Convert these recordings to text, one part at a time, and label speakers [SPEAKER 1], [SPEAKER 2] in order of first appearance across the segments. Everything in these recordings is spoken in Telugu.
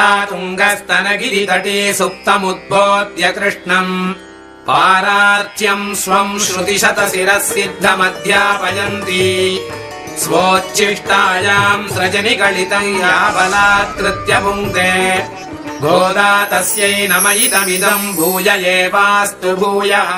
[SPEAKER 1] तुङ्गस्तनगिरितटे सुप्तमुद्बोध्य कृष्णम् पारार्च्यम् स्वम् श्रुतिशतशिरः सिद्धमध्यापयन्ती स्वोच्छिष्टायाम् सृजनिकलितम् या बलात्कृत्य पुङ्क्ते गोदा तस्यै नम इदमिदम् भूय एवास्तु भूयः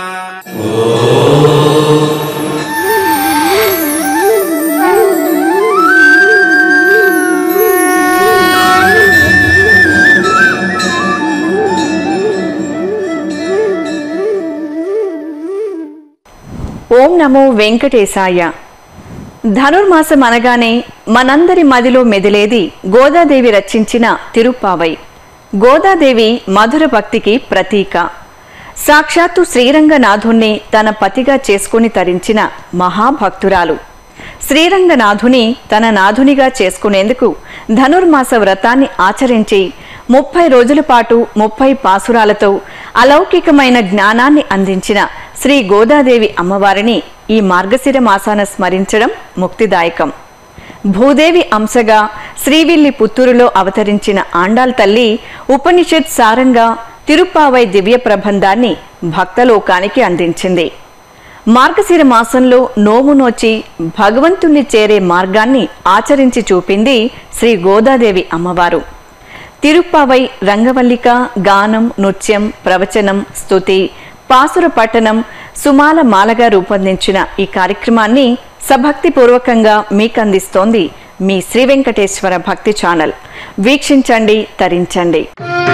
[SPEAKER 2] ఓం నమో వెంకటేశాయ ధనుర్మాసం అనగానే మనందరి మదిలో మెదిలేది గోదాదేవి రచించిన తిరుప్పావై గోదాదేవి మధుర భక్తికి ప్రతీక సాక్షాత్తు శ్రీరంగనాథుణ్ణి తన పతిగా చేసుకుని తరించిన మహాభక్తురాలు శ్రీరంగనాథుని తన నాథునిగా చేసుకునేందుకు ధనుర్మాస వ్రతాన్ని ఆచరించి ముప్పై రోజుల పాటు ముప్పై పాసురాలతో అలౌకికమైన జ్ఞానాన్ని అందించిన శ్రీ గోదాదేవి అమ్మవారిని ఈ మార్గశిర మాసాన స్మరించడం ముక్తిదాయకం భూదేవి అంశగా శ్రీవిల్లి పుత్తూరులో అవతరించిన ఆండాల్ తల్లి ఉపనిషత్ సారంగా తిరుప్పావై దివ్య ప్రబంధాన్ని భక్తలోకానికి అందించింది మార్గశిర మాసంలో నోము నోచి భగవంతుణ్ణి చేరే మార్గాన్ని ఆచరించి చూపింది శ్రీ గోదాదేవి అమ్మవారు తిరుప్పావై రంగవల్లిక గానం నృత్యం ప్రవచనం స్తుతి పాసుర పట్టణం సుమాల మాలగా రూపొందించిన ఈ కార్యక్రమాన్ని సభక్తిపూర్వకంగా మీకందిస్తోంది మీ శ్రీ వెంకటేశ్వర భక్తి ఛానల్ వీక్షించండి తరించండి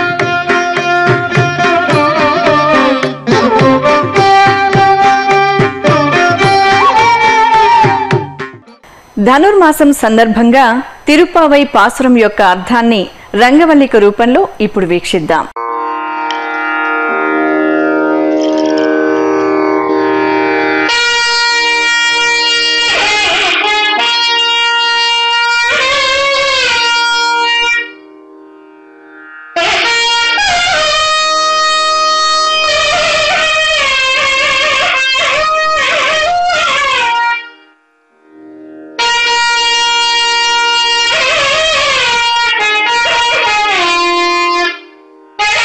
[SPEAKER 2] ధనుర్మాసం సందర్భంగా తిరుప్పావై పాసురం యొక్క అర్థాన్ని రంగవల్లిక రూపంలో ఇప్పుడు వీక్షిద్దాం
[SPEAKER 3] Thank you.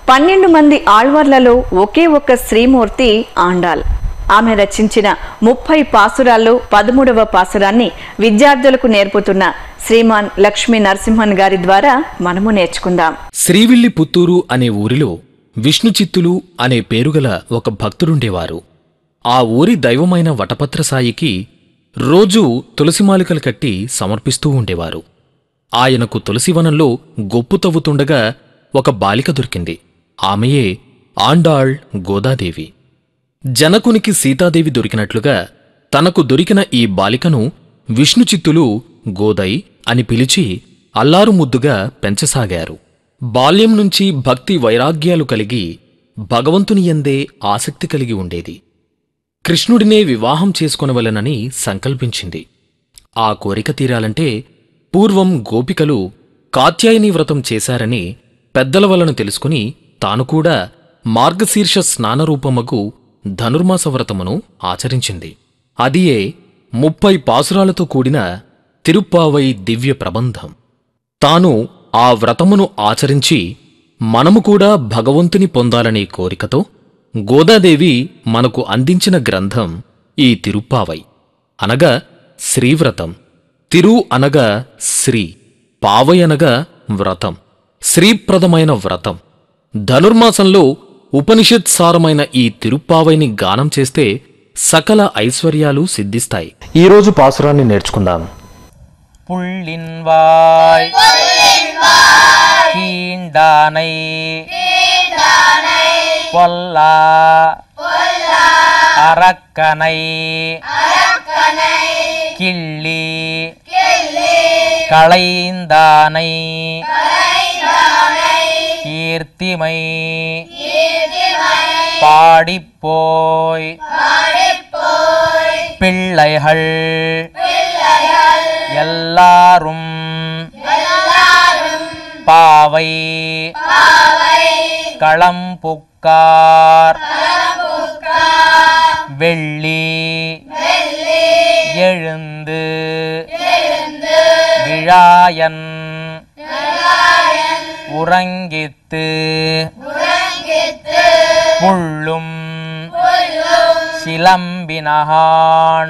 [SPEAKER 2] పన్నెండు మంది ఆళ్వార్లలో ఒకే ఒక్క శ్రీమూర్తి ఆండాల్ ఆమె రచించిన ముప్పై పాసురాల్లో పదమూడవ పాసురాన్ని విద్యార్థులకు నేర్పుతున్న శ్రీమాన్ లక్ష్మీ నరసింహన్ గారి ద్వారా మనము నేర్చుకుందాం
[SPEAKER 3] శ్రీవిల్లి పుత్తూరు అనే ఊరిలో విష్ణుచిత్తులు అనే పేరుగల ఒక భక్తుడుండేవారు ఆ ఊరి దైవమైన వటపత్రసాయికి రోజూ తులసిమాలికలు కట్టి సమర్పిస్తూ ఉండేవారు ఆయనకు తులసివనంలో గొప్పు తవ్వుతుండగా ఒక బాలిక దొరికింది ఆమెయే ఆండాళ్ గోదాదేవి జనకునికి సీతాదేవి దొరికినట్లుగా తనకు దొరికిన ఈ బాలికను విష్ణుచిత్తులు గోదై అని పిలిచి అల్లారు ముద్దుగా పెంచసాగారు బాల్యం నుంచి భక్తి వైరాగ్యాలు కలిగి భగవంతుని ఎందే ఆసక్తి కలిగి ఉండేది కృష్ణుడినే వివాహం చేసుకొనవలెనని సంకల్పించింది ఆ కోరిక తీరాలంటే పూర్వం గోపికలు కాత్యాయని వ్రతం చేశారని పెద్దల వలన తెలుసుకుని తాను కూడా మార్గశీర్ష స్నానరూపమగు ధనుర్మాస వ్రతమును ఆచరించింది అదియే ముప్పై పాసురాలతో కూడిన తిరుప్పావై దివ్య ప్రబంధం తాను ఆ వ్రతమును ఆచరించి మనము కూడా భగవంతుని పొందాలనే కోరికతో గోదాదేవి మనకు అందించిన గ్రంథం ఈ తిరుప్పావై అనగా శ్రీవ్రతం తిరు అనగా శ్రీ పావై అనగా వ్రతం శ్రీప్రదమైన వ్రతం ధనుర్మాసంలో ఉపనిషత్ సారమైన ఈ తిరుప్పావైని గానం చేస్తే సకల ఐశ్వర్యాలు సిద్ధిస్తాయి
[SPEAKER 4] ఈరోజు పాసురాన్ని నేర్చుకుందాం
[SPEAKER 5] புள்ளின்வாய் கீண்டானை பொல்லா அரக்கனை கிள்ளி களைந்தானை கீர்த்திமை பாடிப்போய் பிள்ளைகள் எல்லாரும் பாவை களம்புக்கார் வெள்ளி எழுந்து விழாயன் உறங்கித்து புள்ளும் சிலம்பினகான்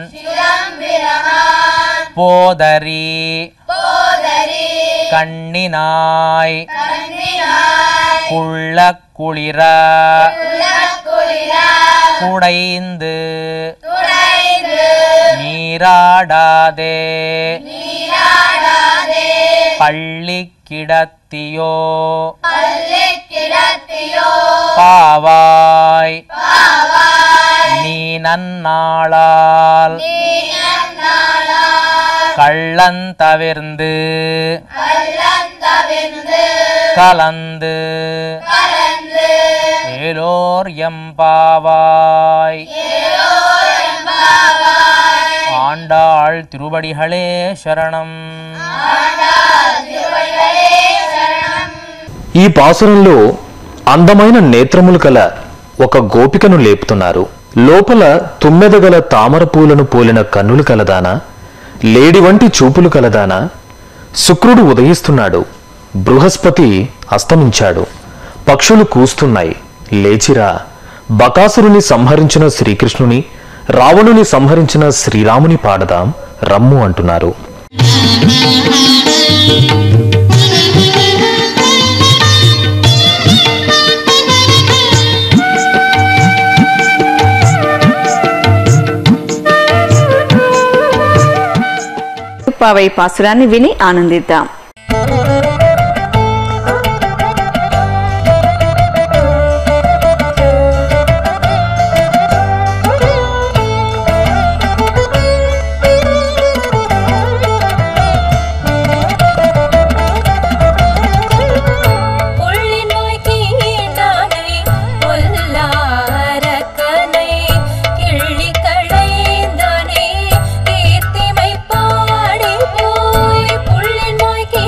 [SPEAKER 5] போதரி கண்ணினாய் குள்ள குளிர குடைந்து நீராடாதே பள்ளி கிடத்தியோ பாவாய் நீ நன்னாளால் கள்ளந்தவிர்ந்து கலந்து ஏலோர் எம்பாவாய் ஆண்டாள் திருவடிகளே சரணம்
[SPEAKER 4] ఈ పాసురంలో అందమైన నేత్రములు కల ఒక గోపికను లేపుతున్నారు లోపల తుమ్మెదగల తామర పూలను పోలిన కన్నులు కలదానా లేడి వంటి చూపులు కలదానా శుక్రుడు ఉదయిస్తున్నాడు బృహస్పతి అస్తమించాడు పక్షులు కూస్తున్నాయి లేచిరా బకాసురుని సంహరించిన శ్రీకృష్ణుని రావణుని సంహరించిన శ్రీరాముని పాడదాం రమ్ము అంటున్నారు
[SPEAKER 2] పావై పాసురాన్ని విని ఆనందిద్దాం
[SPEAKER 6] புள்ளினாய் கீண்டானை பொல்லாரக்கனை கிள்ளி களைந்தானே கீர்த்திமை பாடி போய் புள்ளினாய் கீ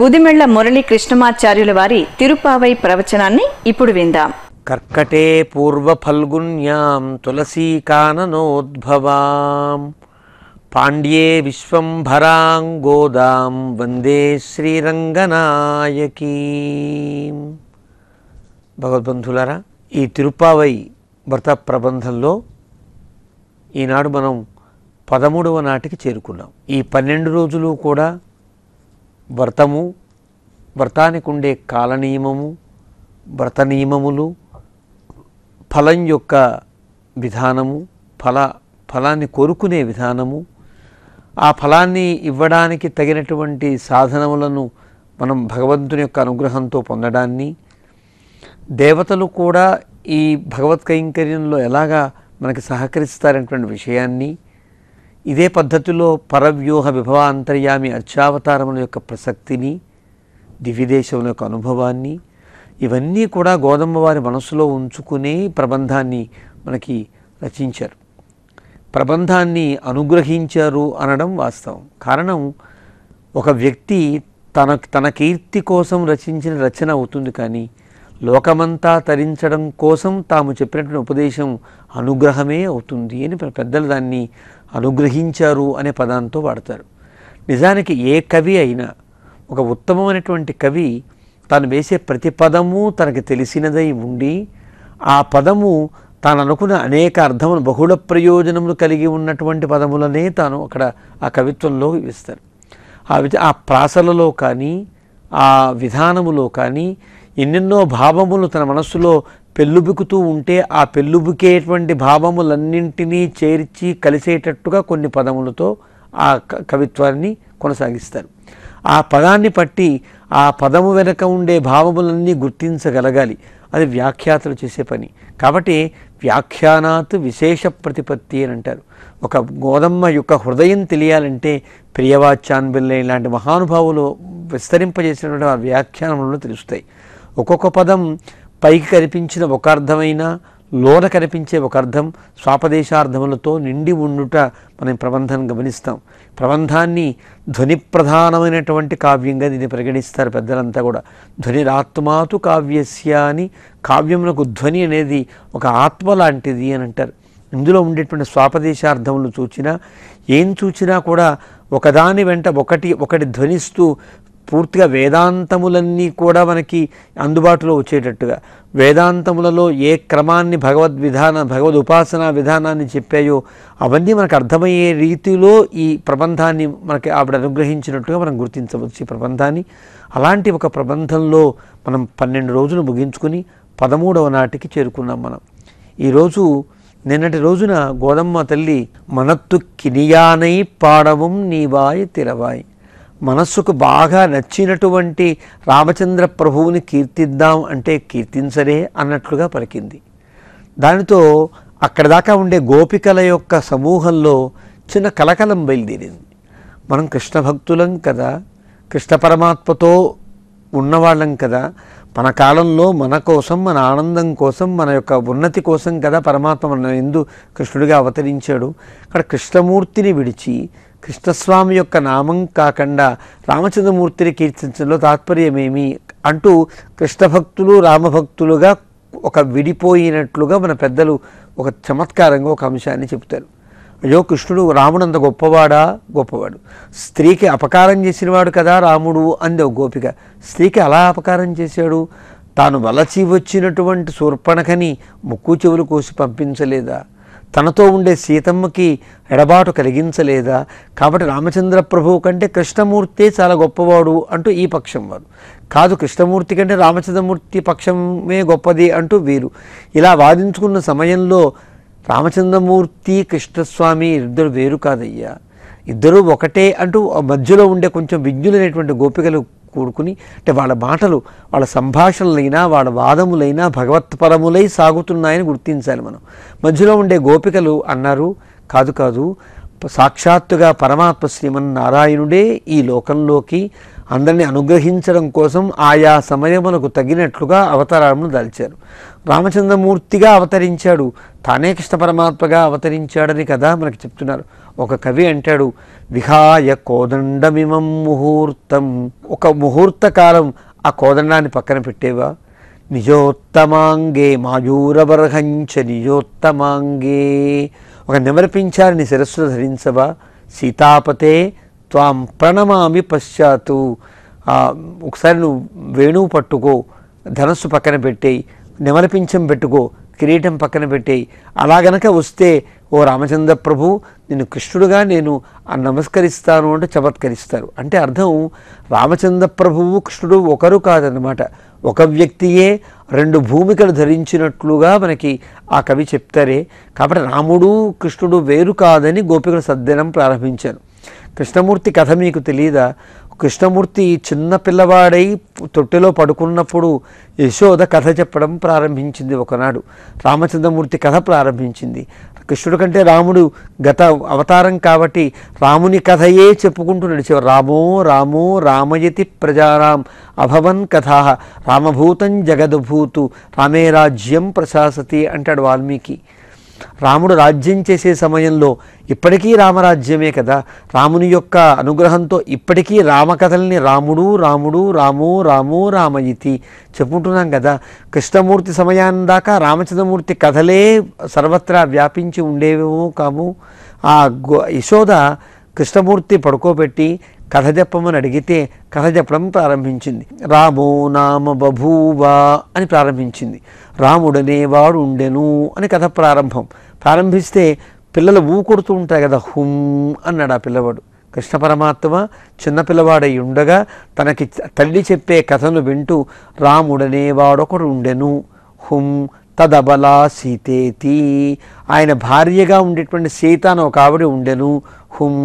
[SPEAKER 2] బుదిమెళ్ల మురళీ కృష్ణమాచార్యుల వారి తిరుపావై ప్రవచనాన్ని ఇప్పుడు విందాం
[SPEAKER 7] కర్కటే పూర్వఫల్గున్యాం తులసీకాననోద్భవాం పాండ్యే విశ్వంభరాం గోదాం వందే శ్రీరంగనాయకీ భగవద్బంధులారా ఈ తిరుపావై వ్రత ప్రబంధంలో ఈనాడు మనం పదమూడవ నాటికి చేరుకున్నాం ఈ పన్నెండు రోజులు కూడా వ్రతము వ్రతానికి ఉండే కాలనియమము వ్రత నియమములు ఫలం యొక్క విధానము ఫల ఫలాన్ని కోరుకునే విధానము ఆ ఫలాన్ని ఇవ్వడానికి తగినటువంటి సాధనములను మనం భగవంతుని యొక్క అనుగ్రహంతో పొందడాన్ని దేవతలు కూడా ఈ భగవత్ కైంకర్యంలో ఎలాగా మనకి సహకరిస్తారనేటువంటి విషయాన్ని ఇదే పద్ధతిలో పరవ్యూహ విభవాంతర్యామి అర్చావతారముల యొక్క ప్రసక్తిని దివ్యదేశముల యొక్క అనుభవాన్ని ఇవన్నీ కూడా గోదమ్మ వారి మనసులో ఉంచుకునే ప్రబంధాన్ని మనకి రచించారు ప్రబంధాన్ని అనుగ్రహించారు అనడం వాస్తవం కారణం ఒక వ్యక్తి తన తన కీర్తి కోసం రచించిన రచన అవుతుంది కానీ లోకమంతా తరించడం కోసం తాము చెప్పినటువంటి ఉపదేశం అనుగ్రహమే అవుతుంది అని పెద్దలు దాన్ని అనుగ్రహించారు అనే పదాంతో వాడతారు నిజానికి ఏ కవి అయినా ఒక ఉత్తమమైనటువంటి కవి తాను వేసే ప్రతి పదము తనకి తెలిసినదై ఉండి ఆ పదము తాను అనుకున్న అనేక అర్థములు బహుళ ప్రయోజనములు కలిగి ఉన్నటువంటి పదములనే తాను అక్కడ ఆ కవిత్వంలో ఇస్తారు ఆ విధ ఆ ప్రాసలలో కానీ ఆ విధానములో కానీ ఎన్నెన్నో భావములు తన మనస్సులో పెళ్ళుబుకుతూ ఉంటే ఆ పెళ్ళుబుకేటువంటి భావములన్నింటినీ చేర్చి కలిసేటట్టుగా కొన్ని పదములతో ఆ క- కవిత్వాన్ని కొనసాగిస్తారు ఆ పదాన్ని పట్టి ఆ పదము వెనక ఉండే భావములన్నీ గుర్తించగలగాలి అది వ్యాఖ్యాతలు చేసే పని కాబట్టి వ్యాఖ్యానాత్ విశేష ప్రతిపత్తి అని అంటారు ఒక గోదమ్మ యొక్క హృదయం తెలియాలంటే ప్రియవాచ్యాన్బిల్లే ఇలాంటి మహానుభావులు విస్తరింపజేసినటువంటి ఆ వ్యాఖ్యానములను తెలుస్తాయి ఒక్కొక్క పదం పైకి కనిపించిన ఒక అర్థమైన లోన కనిపించే ఒక అర్థం స్వాపదేశార్థములతో నిండి ఉండుట మనం ప్రబంధం గమనిస్తాం ప్రబంధాన్ని ధ్వని ప్రధానమైనటువంటి కావ్యంగా దీన్ని పరిగణిస్తారు పెద్దలంతా కూడా ధ్వనిరాత్మాతు కావ్యస్య అని కావ్యమునకు ధ్వని అనేది ఒక ఆత్మ లాంటిది అని అంటారు ఇందులో ఉండేటువంటి స్వాపదేశార్థములు చూచినా ఏం చూచినా కూడా ఒకదాని వెంట ఒకటి ఒకటి ధ్వనిస్తూ పూర్తిగా వేదాంతములన్నీ కూడా మనకి అందుబాటులో వచ్చేటట్టుగా వేదాంతములలో ఏ క్రమాన్ని భగవద్ విధాన భగవద్ ఉపాసనా విధానాన్ని చెప్పాయో అవన్నీ మనకు అర్థమయ్యే రీతిలో ఈ ప్రబంధాన్ని మనకి ఆవిడ అనుగ్రహించినట్టుగా మనం గుర్తించవచ్చు ఈ ప్రబంధాన్ని అలాంటి ఒక ప్రబంధంలో మనం పన్నెండు రోజులు ముగించుకుని పదమూడవ నాటికి చేరుకున్నాం మనం ఈరోజు నిన్నటి రోజున గోదమ్మ తల్లి మనత్తు కినియానై పాడవం నీవాయ్ తిరవాయ్ మనస్సుకు బాగా నచ్చినటువంటి రామచంద్ర ప్రభువుని కీర్తిద్దాం అంటే కీర్తించరే అన్నట్లుగా పలికింది దానితో అక్కడ దాకా ఉండే గోపికల యొక్క సమూహంలో చిన్న కలకలం బయలుదేరింది మనం కృష్ణ భక్తులం కదా కృష్ణ పరమాత్మతో ఉన్నవాళ్ళం కదా మన కాలంలో మన కోసం మన ఆనందం కోసం మన యొక్క ఉన్నతి కోసం కదా పరమాత్మ మన ఎందు కృష్ణుడిగా అవతరించాడు అక్కడ కృష్ణమూర్తిని విడిచి కృష్ణస్వామి యొక్క నామం కాకుండా రామచంద్రమూర్తిని కీర్తించడంలో తాత్పర్యమేమి అంటూ కృష్ణ భక్తులు రామభక్తులుగా ఒక విడిపోయినట్లుగా మన పెద్దలు ఒక చమత్కారంగా ఒక అంశాన్ని చెప్తారు అయ్యో కృష్ణుడు రాముడు అంత గొప్పవాడా గొప్పవాడు స్త్రీకి అపకారం చేసినవాడు కదా రాముడు అంది ఒక గోపిక స్త్రీకి అలా అపకారం చేశాడు తాను వలచి వచ్చినటువంటి శూర్పణఖని ముక్కు చెవులు కోసి పంపించలేదా తనతో ఉండే సీతమ్మకి ఎడబాటు కలిగించలేదా కాబట్టి రామచంద్ర ప్రభువు కంటే కృష్ణమూర్తే చాలా గొప్పవాడు అంటూ ఈ పక్షం వారు కాదు కృష్ణమూర్తి కంటే రామచంద్రమూర్తి పక్షమే గొప్పది అంటూ వీరు ఇలా వాదించుకున్న సమయంలో రామచంద్రమూర్తి కృష్ణస్వామి ఇద్దరు వేరు కాదయ్యా ఇద్దరూ ఒకటే అంటూ ఆ మధ్యలో ఉండే కొంచెం విజ్ఞులైనటువంటి గోపికలు కూడుకుని అంటే వాళ్ళ మాటలు వాళ్ళ సంభాషణలైనా వాళ్ళ వాదములైనా భగవత్పరములై సాగుతున్నాయని గుర్తించాలి మనం మధ్యలో ఉండే గోపికలు అన్నారు కాదు కాదు సాక్షాత్తుగా పరమాత్మ శ్రీమన్నారాయణుడే ఈ లోకంలోకి అందరినీ అనుగ్రహించడం కోసం ఆయా సమయములకు తగినట్లుగా అవతారాలను దాల్చారు రామచంద్రమూర్తిగా అవతరించాడు తానే కృష్ణ పరమాత్మగా అవతరించాడని కదా మనకి చెప్తున్నారు ఒక కవి అంటాడు విహాయ కోదండమిమం ముహూర్తం ఒక ముహూర్త కాలం ఆ కోదండాన్ని పక్కన పెట్టేవా నిజోత్తమాంగే మాయూరబర్హంచ నిజోత్తమాంగే ఒక నెమరపించారిని శిరస్సును ధరించవా సీతాపతే త్వాం ప్రణమామి పశ్చాత్తు ఆ, ఒకసారి నువ్వు వేణువు పట్టుకో ధనస్సు పక్కన పెట్టేయి నెమలపించం పెట్టుకో కిరీటం పక్కన పెట్టేయి అలా గనక వస్తే ఓ రామచంద్ర ప్రభు నేను కృష్ణుడుగా నేను ఆ నమస్కరిస్తాను అంటే చమత్కరిస్తారు అంటే అర్థం రామచంద్ర ప్రభువు కృష్ణుడు ఒకరు కాదనమాట ఒక వ్యక్తియే రెండు భూమికలు ధరించినట్లుగా మనకి ఆ కవి చెప్తారే కాబట్టి రాముడు కృష్ణుడు వేరు కాదని గోపికలు సద్దనం ప్రారంభించారు కృష్ణమూర్తి కథ మీకు తెలియదా కృష్ణమూర్తి చిన్న పిల్లవాడై తొట్టెలో పడుకున్నప్పుడు యశోద కథ చెప్పడం ప్రారంభించింది ఒకనాడు రామచంద్రమూర్తి కథ ప్రారంభించింది కృష్ణుడు కంటే రాముడు గత అవతారం కాబట్టి రాముని కథయే చెప్పుకుంటూ నడిచేవారు రామో రామో రామయతి ప్రజారాం అభవన్ కథా రామభూతం జగద్భూతు రామే రాజ్యం ప్రశాసతి అంటాడు వాల్మీకి రాముడు రాజ్యం చేసే సమయంలో ఇప్పటికీ రామరాజ్యమే కదా రాముని యొక్క అనుగ్రహంతో ఇప్పటికీ రామకథల్ని రాముడు రాముడు రాము రాము రామయితి చెప్పుకుంటున్నాం కదా కృష్ణమూర్తి సమయాన్ని దాకా రామచంద్రమూర్తి కథలే సర్వత్రా వ్యాపించి ఉండేవేమో కాము ఆ గో యశోద కృష్ణమూర్తి పడుకోబెట్టి కథ చెప్పమని అడిగితే కథ చెప్పడం ప్రారంభించింది రామో నామ బభూవా అని ప్రారంభించింది రాముడనేవాడు ఉండెను అని కథ ప్రారంభం ప్రారంభిస్తే పిల్లలు ఊ కొడుతూ ఉంటాయి కదా హుమ్ అన్నాడు ఆ పిల్లవాడు కృష్ణ పరమాత్మ చిన్నపిల్లవాడై ఉండగా తనకి తల్లి చెప్పే కథను వింటూ రాముడనేవాడొకడు ఉండెను హుం తదబలా సీతేతి ఆయన భార్యగా ఉండేటువంటి సీత అని ఒక ఆవిడ ఉండెను హుం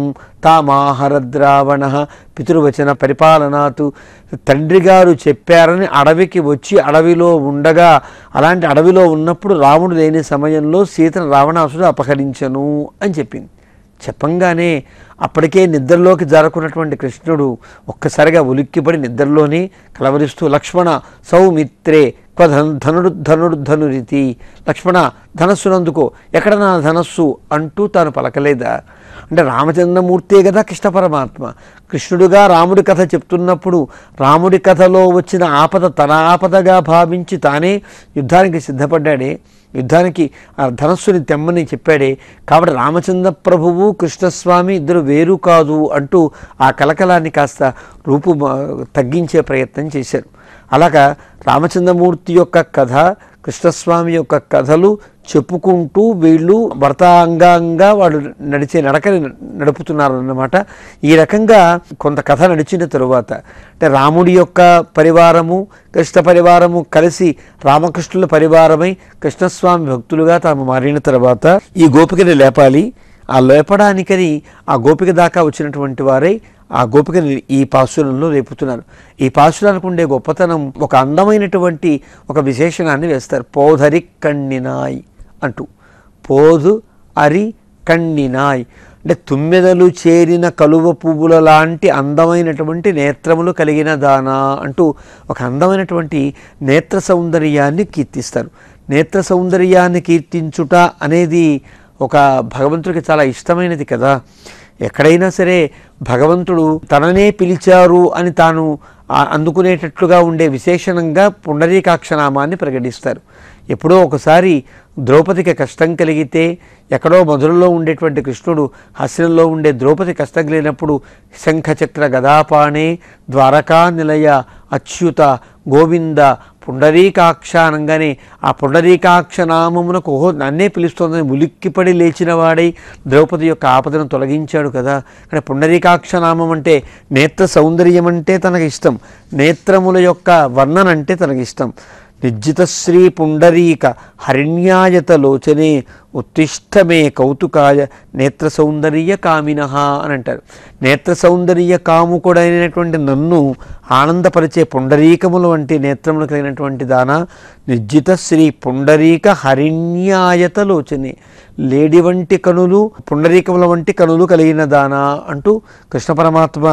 [SPEAKER 7] తామాహరద్రావణ పితృవచన పరిపాలనాతు తండ్రి గారు చెప్పారని అడవికి వచ్చి అడవిలో ఉండగా అలాంటి అడవిలో ఉన్నప్పుడు రాముడు లేని సమయంలో సీతను రావణాసుడు అపహరించను అని చెప్పింది చెప్పంగానే అప్పటికే నిద్రలోకి జారుకున్నటువంటి కృష్ణుడు ఒక్కసారిగా ఉలిక్కిపడి నిద్రలోనే కలవరిస్తూ లక్ష్మణ సౌమిత్రే క్వ ధను ధనుడు ధనుడు ధనురితి లక్ష్మణ ధనస్సునందుకో ఎక్కడ నా ధనస్సు అంటూ తాను పలకలేదా అంటే రామచంద్రమూర్తే కదా కృష్ణ పరమాత్మ కృష్ణుడుగా రాముడి కథ చెప్తున్నప్పుడు రాముడి కథలో వచ్చిన ఆపద తన ఆపదగా భావించి తానే యుద్ధానికి సిద్ధపడ్డాడే యుద్ధానికి ఆ ధనస్సుని తెమ్మని చెప్పాడే కాబట్టి రామచంద్ర ప్రభువు కృష్ణస్వామి ఇద్దరు వేరు కాదు అంటూ ఆ కలకలాన్ని కాస్త రూపు మా- తగ్గించే ప్రయత్నం చేశారు అలాగా రామచంద్రమూర్తి యొక్క కథ కృష్ణస్వామి యొక్క కథలు చెప్పుకుంటూ వీళ్ళు భర్తాంగాంగా వాళ్ళు నడిచే నడకని నడుపుతున్నారు అన్నమాట ఈ రకంగా కొంత కథ నడిచిన తరువాత అంటే రాముడి యొక్క పరివారము కృష్ణ పరివారము కలిసి రామకృష్ణుల పరివారమై కృష్ణస్వామి భక్తులుగా తాము మారిన తర్వాత ఈ గోపికని లేపాలి ఆ లేపడానికని ఆ గోపిక దాకా వచ్చినటువంటి వారై ఆ గోపికని ఈ పాశురంలో రేపుతున్నారు ఈ పాశురానికి ఉండే గొప్పతనం ఒక అందమైనటువంటి ఒక విశేషణాన్ని వేస్తారు పోధరి కಣ್ಣಿనాయ్ అంటూ పోదు అరి కಣ್ಣಿనాయ్ అంటే తుమ్మెదలు చేరిన కలువ పువ్వుల లాంటి అందమైనటువంటి నేత్రములు కలిగిన దానా అంటూ ఒక అందమైనటువంటి నేత్ర సౌందర్యాన్ని కీర్తిస్తారు నేత్ర సౌందర్యాన్ని కీర్తించుట అనేది ఒక భగవంతుడికి చాలా ఇష్టమైనది కదా ఎక్కడైనా సరే భగవంతుడు తననే పిలిచారు అని తాను ఆ- అందుకునేటట్లుగా ఉండే విశేషణంగా పుండరీకాక్షనామాన్ని ప్రకటిస్తారు ఎప్పుడో ఒకసారి ద్రౌపదికి కష్టం కలిగితే ఎక్కడో మధురలో ఉండేటువంటి కృష్ణుడు హస్యంలో ఉండే ద్రౌపది కష్టం కలిగినప్పుడు శంఖచక్ర గదాపాణే ద్వారకా నిలయ అచ్యుత గోవింద పుండరీకాక్ష అనగానే ఆ పుండరీకాక్ష నామమునకు ఓహో నన్నే పిలుస్తోందని ఉలిక్కిపడి లేచిన వాడై ద్రౌపది యొక్క ఆపదను తొలగించాడు కదా ఇక్కడ పుండరీకాక్ష నామం అంటే నేత్ర సౌందర్యం అంటే తనకి ఇష్టం నేత్రముల యొక్క వర్ణన అంటే తనకి ఇష్టం నిర్జిత శ్రీ పుండరీక హరిణ్యాయత లోచనే ఉత్తిష్టమే కౌతుకాయ నేత్ర సౌందర్య కామిన అని అంటారు నేత్ర సౌందర్య కాముకుడైనటువంటి నన్ను ఆనందపరిచే పుండరీకములు వంటి నేత్రములు కలిగినటువంటి దాన నిర్జిత శ్రీ పుండరీక హరిణ్యాయత లోచనే లేడి వంటి కనులు పుండరీకముల వంటి కనులు కలిగిన దాన అంటూ కృష్ణ పరమాత్మ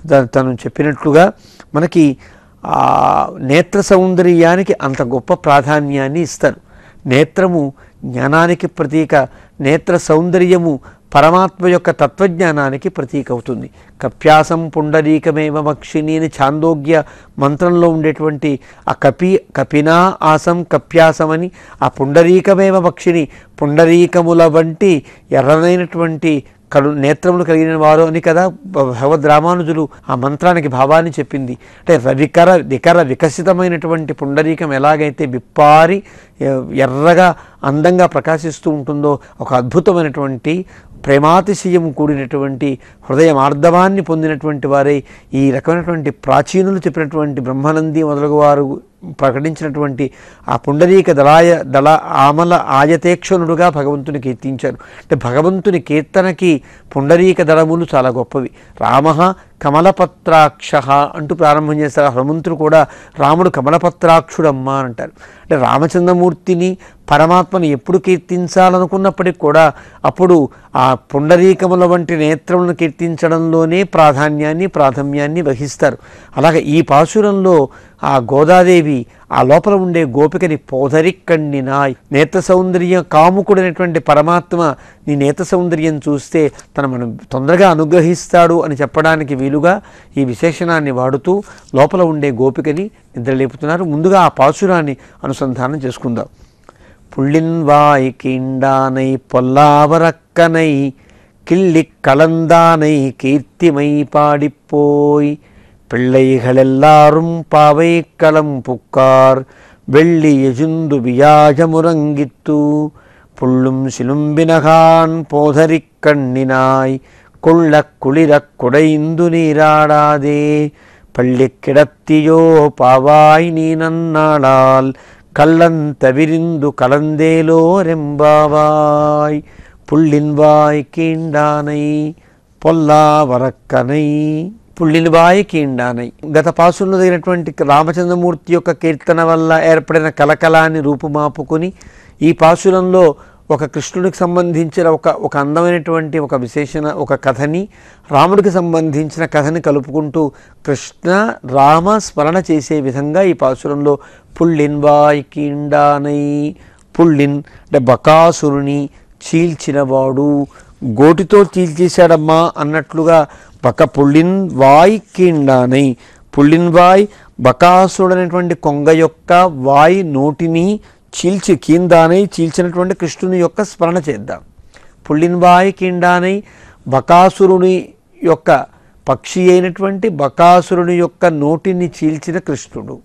[SPEAKER 7] త- తను చెప్పినట్లుగా మనకి ఆ నేత్ర సౌందర్యానికి అంత గొప్ప ప్రాధాన్యాన్ని ఇస్తారు నేత్రము జ్ఞానానికి ప్రతీక నేత్ర సౌందర్యము పరమాత్మ యొక్క తత్వజ్ఞానానికి ప్రతీక అవుతుంది కప్యాసం పుండరీకమేవ మక్షిని అని ఛాందోగ్య మంత్రంలో ఉండేటువంటి ఆ కపి కపినా ఆసం కప్యాసం అని ఆ పుండరీకమేవ మక్షిని పుండరీకముల వంటి ఎర్రనైనటువంటి కడు నేత్రములు కలిగిన వారు అని కదా భ- భగవద్ రామానుజులు ఆ మంత్రానికి భావాన్ని చెప్పింది అంటే రవికర వికర వికసితమైనటువంటి పుండరీకం ఎలాగైతే విప్పారి ఎ- ఎర్రగా అందంగా ప్రకాశిస్తూ ఉంటుందో ఒక అద్భుతమైనటువంటి ప్రేమాతిశయం కూడినటువంటి హృదయ మార్ధవాన్ని పొందినటువంటి వారే ఈ రకమైనటువంటి ప్రాచీనులు చెప్పినటువంటి బ్రహ్మానంది మొదలగు వారు ప్రకటించినటువంటి ఆ పుండరీక దళాయ దళ ఆమల ఆయతేక్షణుడుగా భగవంతుని కీర్తించారు అంటే భగవంతుని కీర్తనకి పుండరీక దళములు చాలా గొప్పవి రామ కమలపత్రాక్ష అంటూ ప్రారంభం చేస్తారు హనుమంతుడు కూడా రాముడు కమలపత్రాక్షుడమ్మ అని అంటారు అంటే రామచంద్రమూర్తిని పరమాత్మని ఎప్పుడు కీర్తించాలనుకున్నప్పటికి కూడా అప్పుడు ఆ పుండరీకముల వంటి నేత్రములను కీర్తించడంలోనే ప్రాధాన్యాన్ని ప్రాధాన్యాన్ని వహిస్తారు అలాగే ఈ పాశురంలో ఆ గోదాదేవి ఆ లోపల ఉండే గోపికని పోదరిక్కణ్ణినాయ్ నేత్ర సౌందర్యం కాముకుడైనటువంటి పరమాత్మ నీ నేత్ర సౌందర్యం చూస్తే తన మనం తొందరగా అనుగ్రహిస్తాడు అని చెప్పడానికి వీలుగా ఈ విశేషణాన్ని వాడుతూ లోపల ఉండే గోపికని నిద్రలేపుతున్నారు ముందుగా ఆ పాశురాన్ని అనుసంధానం చేసుకుందాం புள்ளின்வாய் கீண்டானை பொல்லாவரக்கனை கிள்ளிக் கலந்தானை கீர்த்திமை பாடிப்போய் பிள்ளைகளெல்லாரும் பாவை களம் புக்கார் வெள்ளி எஜுந்து வியாஜமுரங்கித்து புள்ளும் சிலும்பினகான் போதரிக் கண்ணினாய் கொள்ளக் குளிரக் குடைந்து நீராடாதே பள்ளி கிடத்தியோ பாவாய் நீ நன்னாளால் கள்ளந்த விரிந்து கலந்தேலோ ரெம்பாவாய் புள்ளின்வாய் கீண்டானை పొల్లావరక్కనై పుళ్ళినిబాయి కీండానై గత పాసుల్లో జరిగినటువంటి రామచంద్రమూర్తి యొక్క కీర్తన వల్ల ఏర్పడిన కలకలాన్ని రూపుమాపుకుని ఈ పాసురంలో ఒక కృష్ణుడికి సంబంధించిన ఒక ఒక అందమైనటువంటి ఒక విశేషణ ఒక కథని రాముడికి సంబంధించిన కథని కలుపుకుంటూ కృష్ణ రామ స్మరణ చేసే విధంగా ఈ పాసురంలో పుళ్ళిన్వాయ్ కీండానై పుళ్ళిన్ అంటే బకాసురుని చీల్చినవాడు గోటితో చీల్చేశాడమ్మా అన్నట్లుగా బక పుళ్ళిన్ వాయ్ కీండానై పుళ్ళిన్ వాయ్ బకాసుడనేటువంటి కొంగ యొక్క వాయ్ నోటిని చీల్చి కీందానై చీల్చినటువంటి కృష్ణుని యొక్క స్మరణ చేద్దాం పుళ్ళిన్వాయ్ కీండానై బకాసురుని యొక్క పక్షి అయినటువంటి బకాసురుని యొక్క నోటిని చీల్చిన కృష్ణుడు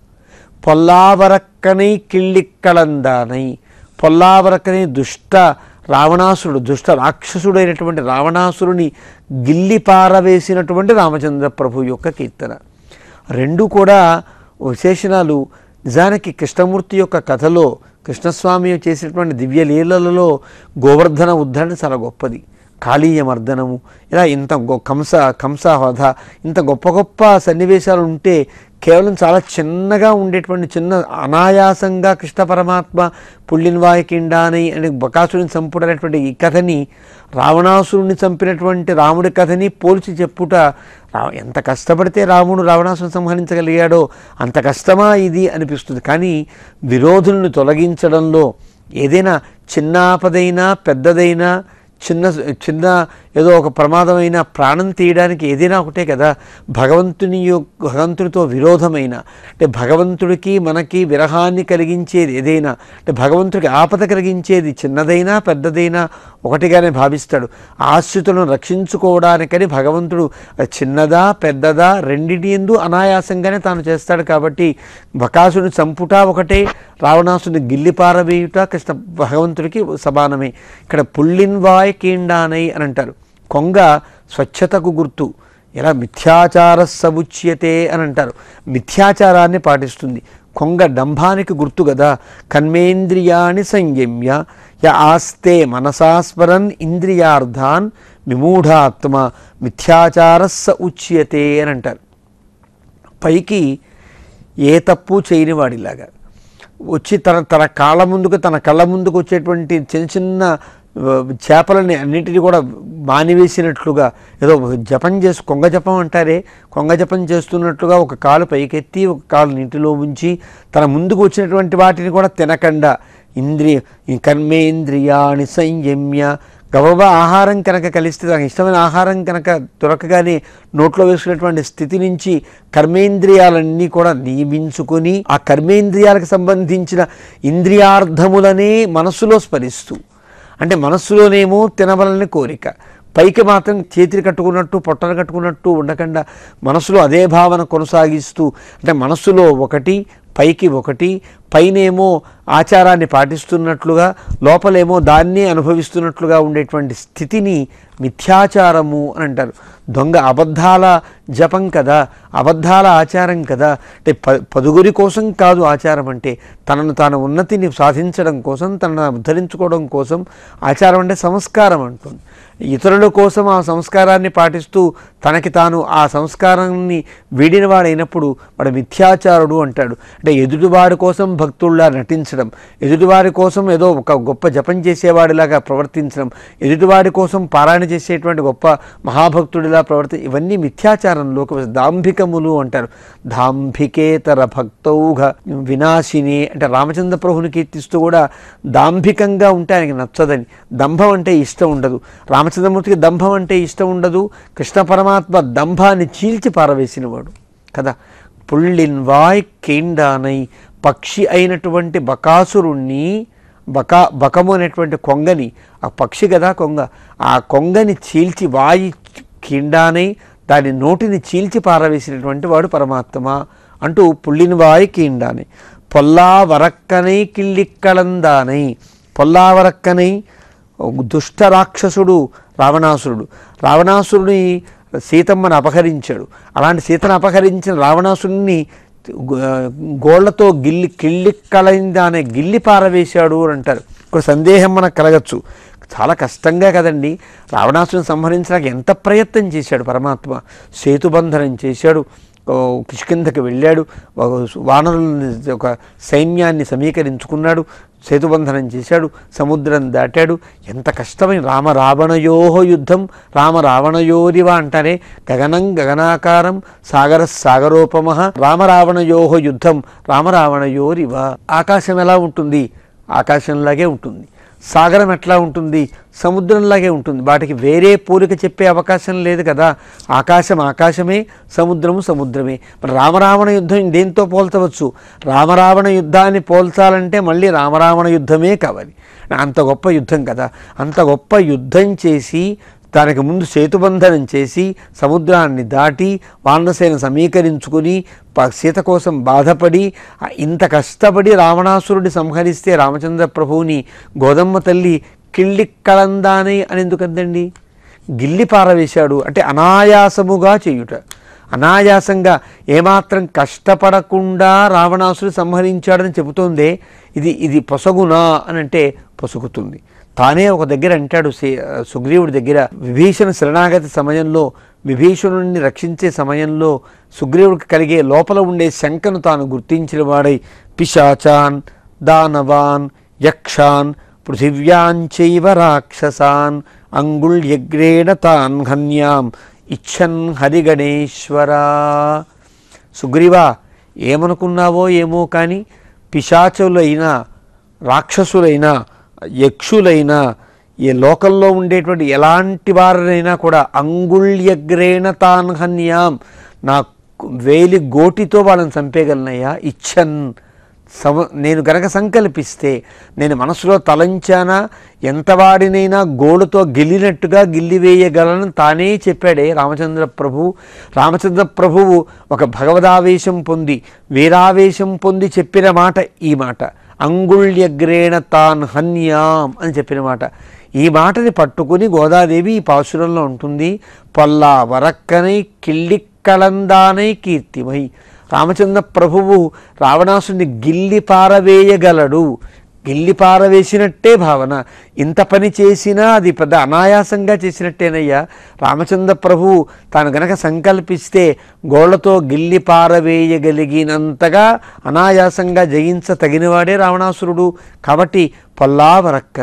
[SPEAKER 7] పొల్లావరక్కనై కిళ్ళిక్కలందానై పొల్లావరక్కనై దుష్ట రావణాసురుడు దుష్ట రాక్షసుడైనటువంటి రావణాసురుని గిల్లి పారవేసినటువంటి రామచంద్ర ప్రభు యొక్క కీర్తన రెండు కూడా విశేషణాలు నిజానికి కృష్ణమూర్తి యొక్క కథలో కృష్ణస్వామి చేసినటువంటి దివ్య లీలలలో గోవర్ధన ఉద్ధరణ చాలా గొప్పది కాళీయ మర్దనము ఇలా ఇంత గొ కంస కంసవధ ఇంత గొప్ప గొప్ప సన్నివేశాలు ఉంటే కేవలం చాలా చిన్నగా ఉండేటువంటి చిన్న అనాయాసంగా కృష్ణ పరమాత్మ పుళ్ళిన్వాయి కిండాని అని బకాసురుని చంపుడు అనేటువంటి ఈ కథని రావణాసురుని చంపినటువంటి రాముడి కథని పోల్చి చెప్పుట రా- ఎంత కష్టపడితే రాముడు రావణాసురుని సంహరించగలిగాడో అంత కష్టమా ఇది అనిపిస్తుంది కానీ విరోధులను తొలగించడంలో ఏదైనా చిన్నాపదైనా పెద్దదైనా చిన్న చిన్న ఏదో ఒక ప్రమాదమైన ప్రాణం తీయడానికి ఏదైనా ఒకటే కదా భగవంతుని యొ- భగవంతునితో విరోధమైన అంటే భగవంతుడికి మనకి విరహాన్ని కలిగించేది ఏదైనా అంటే భగవంతుడికి ఆపద కలిగించేది చిన్నదైనా పెద్దదైనా ఒకటిగానే భావిస్తాడు ఆశ్రితులను రక్షించుకోవడానికని భగవంతుడు చిన్నదా పెద్దదా రెండింటి ఎందు అనాయాసంగానే తాను చేస్తాడు కాబట్టి బకాసుని చంపుట ఒకటే రావణాసుని గిల్లిపారవేయుట కృష్ణ భగవంతుడికి సమానమే ఇక్కడ పుల్లిన్వాయ్ కీండానై అని అంటారు కొంగ స్వచ్ఛతకు గుర్తు ఎలా మిథ్యాచార సముచ్యతే అని అంటారు మిథ్యాచారాన్ని పాటిస్తుంది కొంగ డంభానికి గుర్తు కదా కన్మేంద్రియాణి సంయమ్య య ఆస్తే మనసాస్మరన్ ఇంద్రియార్థాన్ విమూఢాత్మ మిథ్యాచార స ఉచ్యతే అని అంటారు పైకి ఏ తప్పు చేయని వాడిలాగా వచ్చి తన తన కాళ్ళ ముందుకు తన కళ్ళ ముందుకు వచ్చేటువంటి చిన్న చిన్న చేపలని అన్నింటినీ కూడా మానివేసినట్లుగా ఏదో జపం చేసి కొంగ జపం అంటారే కొంగ జపం చేస్తున్నట్లుగా ఒక కాలు పైకెత్తి ఒక కాలు నీటిలో ఉంచి తన ముందుకు వచ్చినటువంటి వాటిని కూడా తినకుండా ఇంద్రియ ఈ కర్మేంద్రియాణి సంయమ్య గబగబా ఆహారం కనుక కలిస్తే తనకు ఇష్టమైన ఆహారం కనుక దొరకగానే నోట్లో వేసుకున్నటువంటి స్థితి నుంచి కర్మేంద్రియాలన్నీ కూడా నియమించుకొని ఆ కర్మేంద్రియాలకు సంబంధించిన ఇంద్రియార్థములనే మనస్సులో స్మరిస్తూ అంటే మనస్సులోనేమో తినవలని కోరిక పైకి మాత్రం చేతిని కట్టుకున్నట్టు పొట్టను కట్టుకున్నట్టు ఉండకుండా మనసులో అదే భావన కొనసాగిస్తూ అంటే మనస్సులో ఒకటి పైకి ఒకటి పైనేమో ఆచారాన్ని పాటిస్తున్నట్లుగా లోపలేమో దాన్ని అనుభవిస్తున్నట్లుగా ఉండేటువంటి స్థితిని మిథ్యాచారము అని అంటారు దొంగ అబద్ధాల జపం కదా అబద్ధాల ఆచారం కదా అంటే ప పదుగురి కోసం కాదు ఆచారం అంటే తనను తాను ఉన్నతిని సాధించడం కోసం తనను ఉద్ధరించుకోవడం కోసం ఆచారం అంటే సంస్కారం అంటుంది ఇతరుల కోసం ఆ సంస్కారాన్ని పాటిస్తూ తనకి తాను ఆ సంస్కారాన్ని వీడినవాడైనప్పుడు వాడు మిథ్యాచారుడు అంటాడు అంటే ఎదుటివాడి కోసం భక్తుల్లా నటించడం ఎదుటివారి కోసం ఏదో ఒక గొప్ప జపం చేసేవాడిలాగా ప్రవర్తించడం ఎదుటివాడి కోసం పారాయణ చేసేటువంటి గొప్ప మహాభక్తుడిలా ప్రవర్తి ఇవన్నీ మిథ్యాచారంలోకి వస్తాయి. దాంభికములు అంటారు దాంభికేతర భక్తౌఘ వినాశిని అంటే రామచంద్ర ప్రభుని కీర్తిస్తూ కూడా దాంభికంగా ఉంటే ఆయనకి నచ్చదని దంభం అంటే ఇష్టం ఉండదు రామచంద్రమూర్తికి దంభం అంటే ఇష్టం ఉండదు కృష్ణ పరమాత్మ దంభాన్ని చీల్చి పారవేసినవాడు కదా పుళ్ళిన్ వాయ్ కేండానై పక్షి అయినటువంటి బకాసురుణ్ణి బకా బకము అనేటువంటి కొంగని ఆ పక్షి కదా కొంగ ఆ కొంగని చీల్చి వాయి కిండానై దాని నోటిని చీల్చి పారవేసినటువంటి వాడు పరమాత్మ అంటూ పుల్లిన వాయి కీండానై పొల్లా వరక్కనై కిళ్ళిక్కలందానై పొల్లావరక్కనై దుష్ట రాక్షసుడు రావణాసురుడు రావణాసురుని సీతమ్మను అపహరించాడు అలాంటి సీతను అపహరించిన రావణాసురుని గోళ్లతో గిల్లి కిళ్ళి కలైందానే గిల్లి పారవేశాడు అని అంటారు ఇప్పుడు సందేహం మనకు కలగచ్చు చాలా కష్టంగా కదండి రావణాసుని సంహరించడానికి ఎంత ప్రయత్నం చేశాడు పరమాత్మ సేతుబంధనం చేశాడు ఓ కిష్కిందకి వెళ్ళాడు ఒక వానరుల్ని ఒక సైన్యాన్ని సమీకరించుకున్నాడు సేతుబంధనం చేశాడు సముద్రం దాటాడు ఎంత కష్టమైన రామ రావణయోహ యుద్ధం రామ రావణయోరివ అంటారే గగనం గగనాకారం సాగర సాగరోపమ రామ రావణయోహ యుద్ధం రామ రావణయోరివ ఆకాశం ఎలా ఉంటుంది ఆకాశంలాగే ఉంటుంది సాగరం ఎట్లా ఉంటుంది సముద్రంలాగే ఉంటుంది వాటికి వేరే పోలిక చెప్పే అవకాశం లేదు కదా ఆకాశం ఆకాశమే సముద్రము సముద్రమే మరి రామరావణ యుద్ధం దేంతో పోల్చవచ్చు రామరావణ యుద్ధాన్ని పోల్చాలంటే మళ్ళీ రామరావణ యుద్ధమే కావాలి అంత గొప్ప యుద్ధం కదా అంత గొప్ప యుద్ధం చేసి దానికి ముందు సేతుబంధనం చేసి సముద్రాన్ని దాటి వానరసేన సమీకరించుకుని ప- సీత కోసం బాధపడి ఆ ఇంత కష్టపడి రావణాసురుడి సంహరిస్తే రామచంద్ర ప్రభువుని గోదమ్మ తల్లి కిళ్ళి కళందాని అని ఎందుకందండి గిల్లి పారవేశాడు అంటే అనాయాసముగా చేయుట అనాయాసంగా ఏమాత్రం కష్టపడకుండా రావణాసుడు సంహరించాడని చెబుతోందే ఇది ఇది పొసగునా అని అంటే పొసుగుతుంది తానే ఒక దగ్గర అంటాడు సే- సుగ్రీవుడి దగ్గర విభీషణ శరణాగతి సమయంలో విభీషణుడిని రక్షించే సమయంలో సుగ్రీవుడికి కలిగే లోపల ఉండే శంకను తాను గుర్తించిన వాడై పిశాచాన్ దానవాన్ యక్షాన్ పృథివ్యాంచైవ రాక్షసాన్ అంగుళ్యగ్రేణ తాన్ హన్యాం ఇచ్చన్ హరిగణేశ్వరా సుగ్రీవా ఏమనుకున్నావో ఏమో కానీ పిశాచులైనా రాక్షసులైనా యక్షులైనా ఈ లోకంలో ఉండేటువంటి ఎలాంటి వారినైనా కూడా అంగుళ్యగ్రేణ తాన్ హన్యాం నా వేలి గోటితో వాళ్ళని చంపేయగలనయ్యా ఇచ్చన్ సమ నేను గనక సంకల్పిస్తే నేను మనసులో తలంచానా ఎంతవాడినైనా గోడుతో గిల్లినట్టుగా గిల్లివేయగలను తానే చెప్పాడే రామచంద్ర ప్రభు రామచంద్ర ప్రభువు ఒక భగవదావేశం పొంది వీరావేశం పొంది చెప్పిన మాట ఈ మాట అంగుళ్యగ్రేణ తాన్ హన్యాం అని చెప్పిన మాట ఈ మాటని పట్టుకుని గోదాదేవి ఈ పాశురంలో ఉంటుంది పొల్లా వరక్కనై కిళ్ళిక్కళందానై కీర్తిమై రామచంద్ర ప్రభువు రావణాసుని గిల్లి పారవేయగలడు గిల్లి పారవేసినట్టే భావన ఇంత పని చేసినా అది పెద్ద అనాయాసంగా చేసినట్టేనయ్యా రామచంద్ర ప్రభువు తాను గనక సంకల్పిస్తే గోళ్లతో గిల్లి పారవేయగలిగినంతగా అనాయాసంగా జయించ తగినవాడే రావణాసురుడు కాబట్టి పొల్లావరక్కనై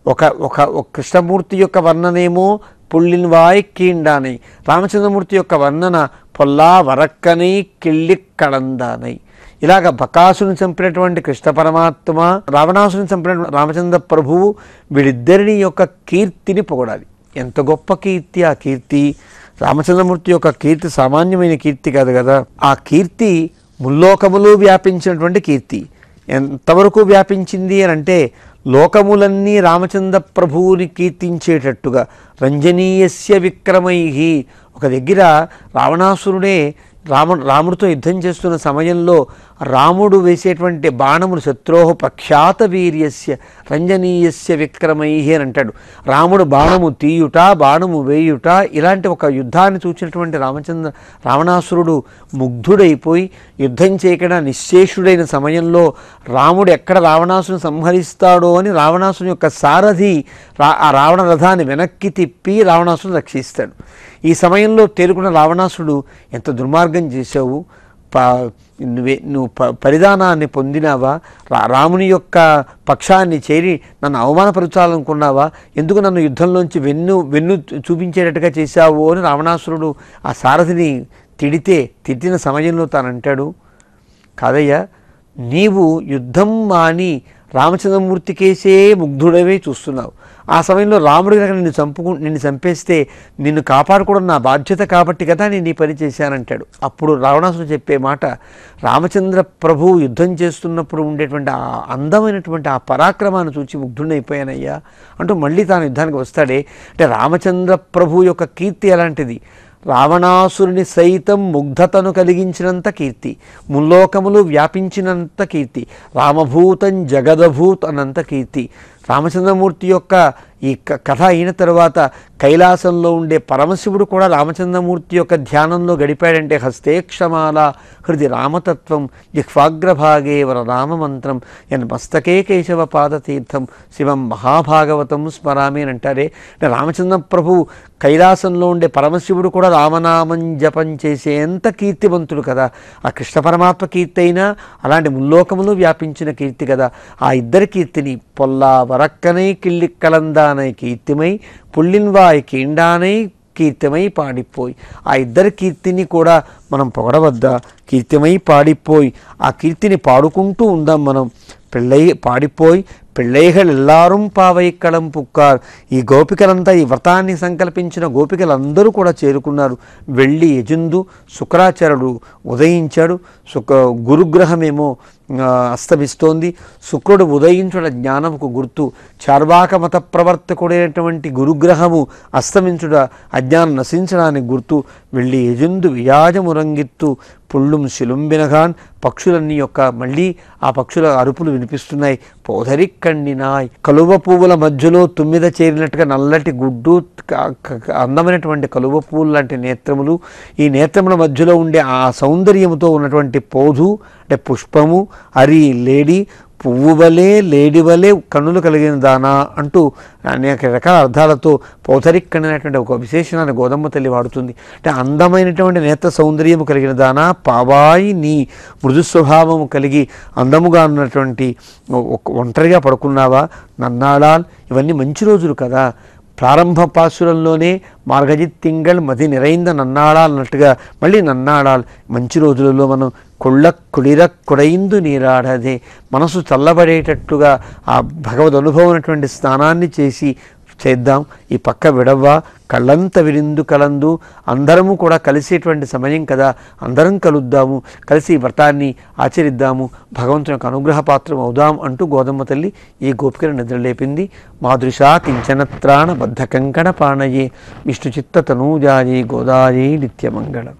[SPEAKER 7] ఒక ఒక ఒక కృష్ణమూర్తి యొక్క వర్ణనేమో పుల్లిన్ వాయ్ కీండానై రామచంద్రమూర్తి యొక్క వర్ణన పొల్లా వరక్కనై కిళ్ళి కడందానై ఇలాగ బకాసుని చంపినటువంటి కృష్ణ పరమాత్మ రావణాసుని చంపిన రామచంద్ర ప్రభువు వీళ్ళిద్దరిని యొక్క కీర్తిని పొగడాలి ఎంత గొప్ప కీర్తి ఆ కీర్తి రామచంద్రమూర్తి యొక్క కీర్తి సామాన్యమైన కీర్తి కాదు కదా ఆ కీర్తి ముల్లోకములు వ్యాపించినటువంటి కీర్తి ఎంతవరకు వ్యాపించింది అని అంటే లోకములన్నీ రామచంద్ర ప్రభువుని కీర్తించేటట్టుగా రంజనీయస్య విక్రమై ఒక దగ్గర రావణాసురుడే రామ రాముడితో యుద్ధం చేస్తున్న సమయంలో రాముడు వేసేటువంటి బాణములు శత్రోహ ప్రఖ్యాత వీర్యస్య రంజనీయస్య విక్రమై అని అంటాడు రాముడు బాణము తీయుట బాణము వేయుట ఇలాంటి ఒక యుద్ధాన్ని చూసినటువంటి రామచంద్ర రావణాసురుడు ముగ్ధుడైపోయి యుద్ధం చేయకుండా నిశ్శేషుడైన సమయంలో రాముడు ఎక్కడ రావణాసుని సంహరిస్తాడో అని రావణాసుని యొక్క సారథి రా ఆ రావణ రథాన్ని వెనక్కి తిప్పి రావణాసుని రక్షిస్తాడు ఈ సమయంలో తేరుకున్న రావణాసుడు ఎంత దుర్మార్గం చేశావు ప నువ్వే నువ్వు ప పరిధానాన్ని పొందినావా రా రాముని యొక్క పక్షాన్ని చేరి నన్ను అవమానపరచాలనుకున్నావా ఎందుకు నన్ను యుద్ధంలోంచి వెన్ను వెన్ను చూపించేటట్టుగా చేశావు అని రావణాసురుడు ఆ సారథిని తిడితే తిట్టిన సమయంలో తాను అంటాడు కాదయ్యా నీవు యుద్ధం మాని రామచంద్రమూర్తికేసే ముగ్ధుడవే చూస్తున్నావు ఆ సమయంలో రాముడు కనుక నిన్ను చంపుకు నిన్ను చంపేస్తే నిన్ను కాపాడుకోవడం నా బాధ్యత కాబట్టి కదా నేను ఈ పని చేశానంటాడు అప్పుడు రావణాసుడు చెప్పే మాట రామచంద్ర ప్రభువు యుద్ధం చేస్తున్నప్పుడు ఉండేటువంటి ఆ అందమైనటువంటి ఆ పరాక్రమాన్ని చూచి ముగ్ధుడైపోయానయ్యా అంటూ మళ్ళీ తాను యుద్ధానికి వస్తాడే అంటే రామచంద్ర ప్రభు యొక్క కీర్తి ఎలాంటిది రావణాసురుని సైతం ముగ్ధతను కలిగించినంత కీర్తి ముల్లోకములు వ్యాపించినంత కీర్తి రామభూతం జగదభూత్ అన్నంత కీర్తి రామచంద్రమూర్తి యొక్క ఈ క- కథ అయిన తర్వాత కైలాసంలో ఉండే పరమశివుడు కూడా రామచంద్రమూర్తి యొక్క ధ్యానంలో గడిపాడంటే హస్తేక్షమాల హృది రామతత్వం జిహ్వాగ్రభాగే వర రామమంత్రం ఎన్ మస్తకే కేశవ పాదతీర్థం శివం మహాభాగవతం స్మరామి అని అంటారే అంటే రామచంద్ర ప్రభు కైలాసంలో ఉండే పరమశివుడు కూడా రామనామం జపం చేసేంత కీర్తివంతుడు కదా ఆ కృష్ణ పరమాత్మ కీర్తి అయినా అలాంటి ముల్లోకములు వ్యాపించిన కీర్తి కదా ఆ ఇద్దరి కీర్తిని పొల్లా వరక్కనై కిళ్ళి కలందానై కీర్తిమై పుల్లిన్వాయ్ కీండానై కీర్తిమై పాడిపోయి ఆ ఇద్దరి కీర్తిని కూడా మనం పొగడవద్దా కీర్తిమై పాడిపోయి ఆ కీర్తిని పాడుకుంటూ ఉందాం మనం పిళ్ళై పాడిపోయి పిళ్ళైகள் ఎల్లాரும் పావై కళం పుక్కార్ ఈ గోపికలంతా ఈ వ్రతాన్ని సంకల్పించిన గోపికలందరూ కూడా చేరుకున్నారు వెళ్ళి యజుందు శుక్రాచార్యుడు ఉదయించాడు శుక గురుగ్రహమేమో ఆ, అస్తమిస్తోంది శుక్రుడు ఉదయించుట జ్ఞానముకు గుర్తు చార్వాక మత ప్రవర్తకుడైనటువంటి గురుగ్రహము అస్తమించుట అజ్ఞానం నశించడానికి గుర్తు వెళ్ళి యజుందు వియాజమురంగిత్తు పుళ్ళుం శిలుంబినగాన్ పక్షులన్నీ యొక్క మళ్ళీ ఆ పక్షుల అరుపులు వినిపిస్తున్నాయి పోధరిక్కణ్ణినాయ్ కలువ పువ్వుల మధ్యలో తుమ్మిద చేరినట్టుగా నల్లటి గుడ్డు క- క- క- అందమైనటువంటి కలువ పువ్వులు లాంటి నేత్రములు ఈ నేత్రముల మధ్యలో ఉండే ఆ సౌందర్యముతో ఉన్నటువంటి పోధు అంటే పుష్పము అరి లేడి పువ్వు వలె లేడి వలె కన్నులు కలిగిన దానా అంటూ అనేక రకాల అర్థాలతో పౌతరిక్కనైనటువంటి ఒక విశేషణాన్ని గోదమ్మ తల్లి వాడుతుంది అంటే అందమైనటువంటి నేత్ర సౌందర్యము కలిగిన దానా పావాయి నీ మృదు స్వభావము కలిగి అందముగా ఉన్నటువంటి ఒక ఒంటరిగా పడుకున్నావా నన్నాళాల్ ఇవన్నీ మంచి రోజులు కదా ప్రారంభ పాసురంలోనే మార్గజిత్ తింగళ్ మది నిరైంద నన్నాళాల్ అన్నట్టుగా మళ్ళీ నన్నాళాల్ మంచి రోజులలో మనం కుళ్ళ కుడిర కుడైందు నీరాడదే మనసు చల్లబడేటట్టుగా ఆ భగవద్ అనుభవం అనేటువంటి స్నానాన్ని చేసి చేద్దాం ఈ పక్క విడవ్వా కళ్ళంత విరిందు కలందు అందరము కూడా కలిసేటువంటి సమయం కదా అందరం కలుద్దాము కలిసి ఈ వ్రతాన్ని ఆచరిద్దాము భగవంతుని యొక్క అనుగ్రహ పాత్రం అవుదాం అంటూ గోదమ్మ తల్లి ఈ గోపికను నిద్రలేపింది మాదృశా కించనత్రాణ బద్ధ కంకణ పాణయే విష్ణుచిత్త తనూజాయే గోదాయే నిత్యమంగళం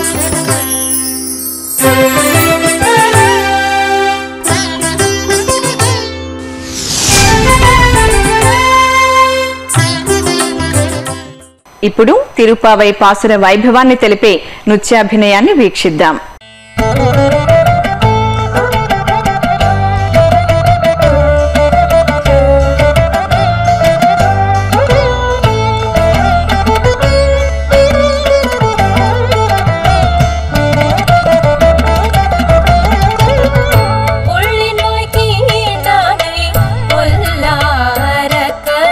[SPEAKER 2] ఇప్పుడు తిరుపావై పాసుర వైభవాన్ని తెలిపే నృత్యాభినయాన్ని వీక్షిద్దాం
[SPEAKER 6] புள்ளினாய் கீண்டானை பொல்லாரக்கனை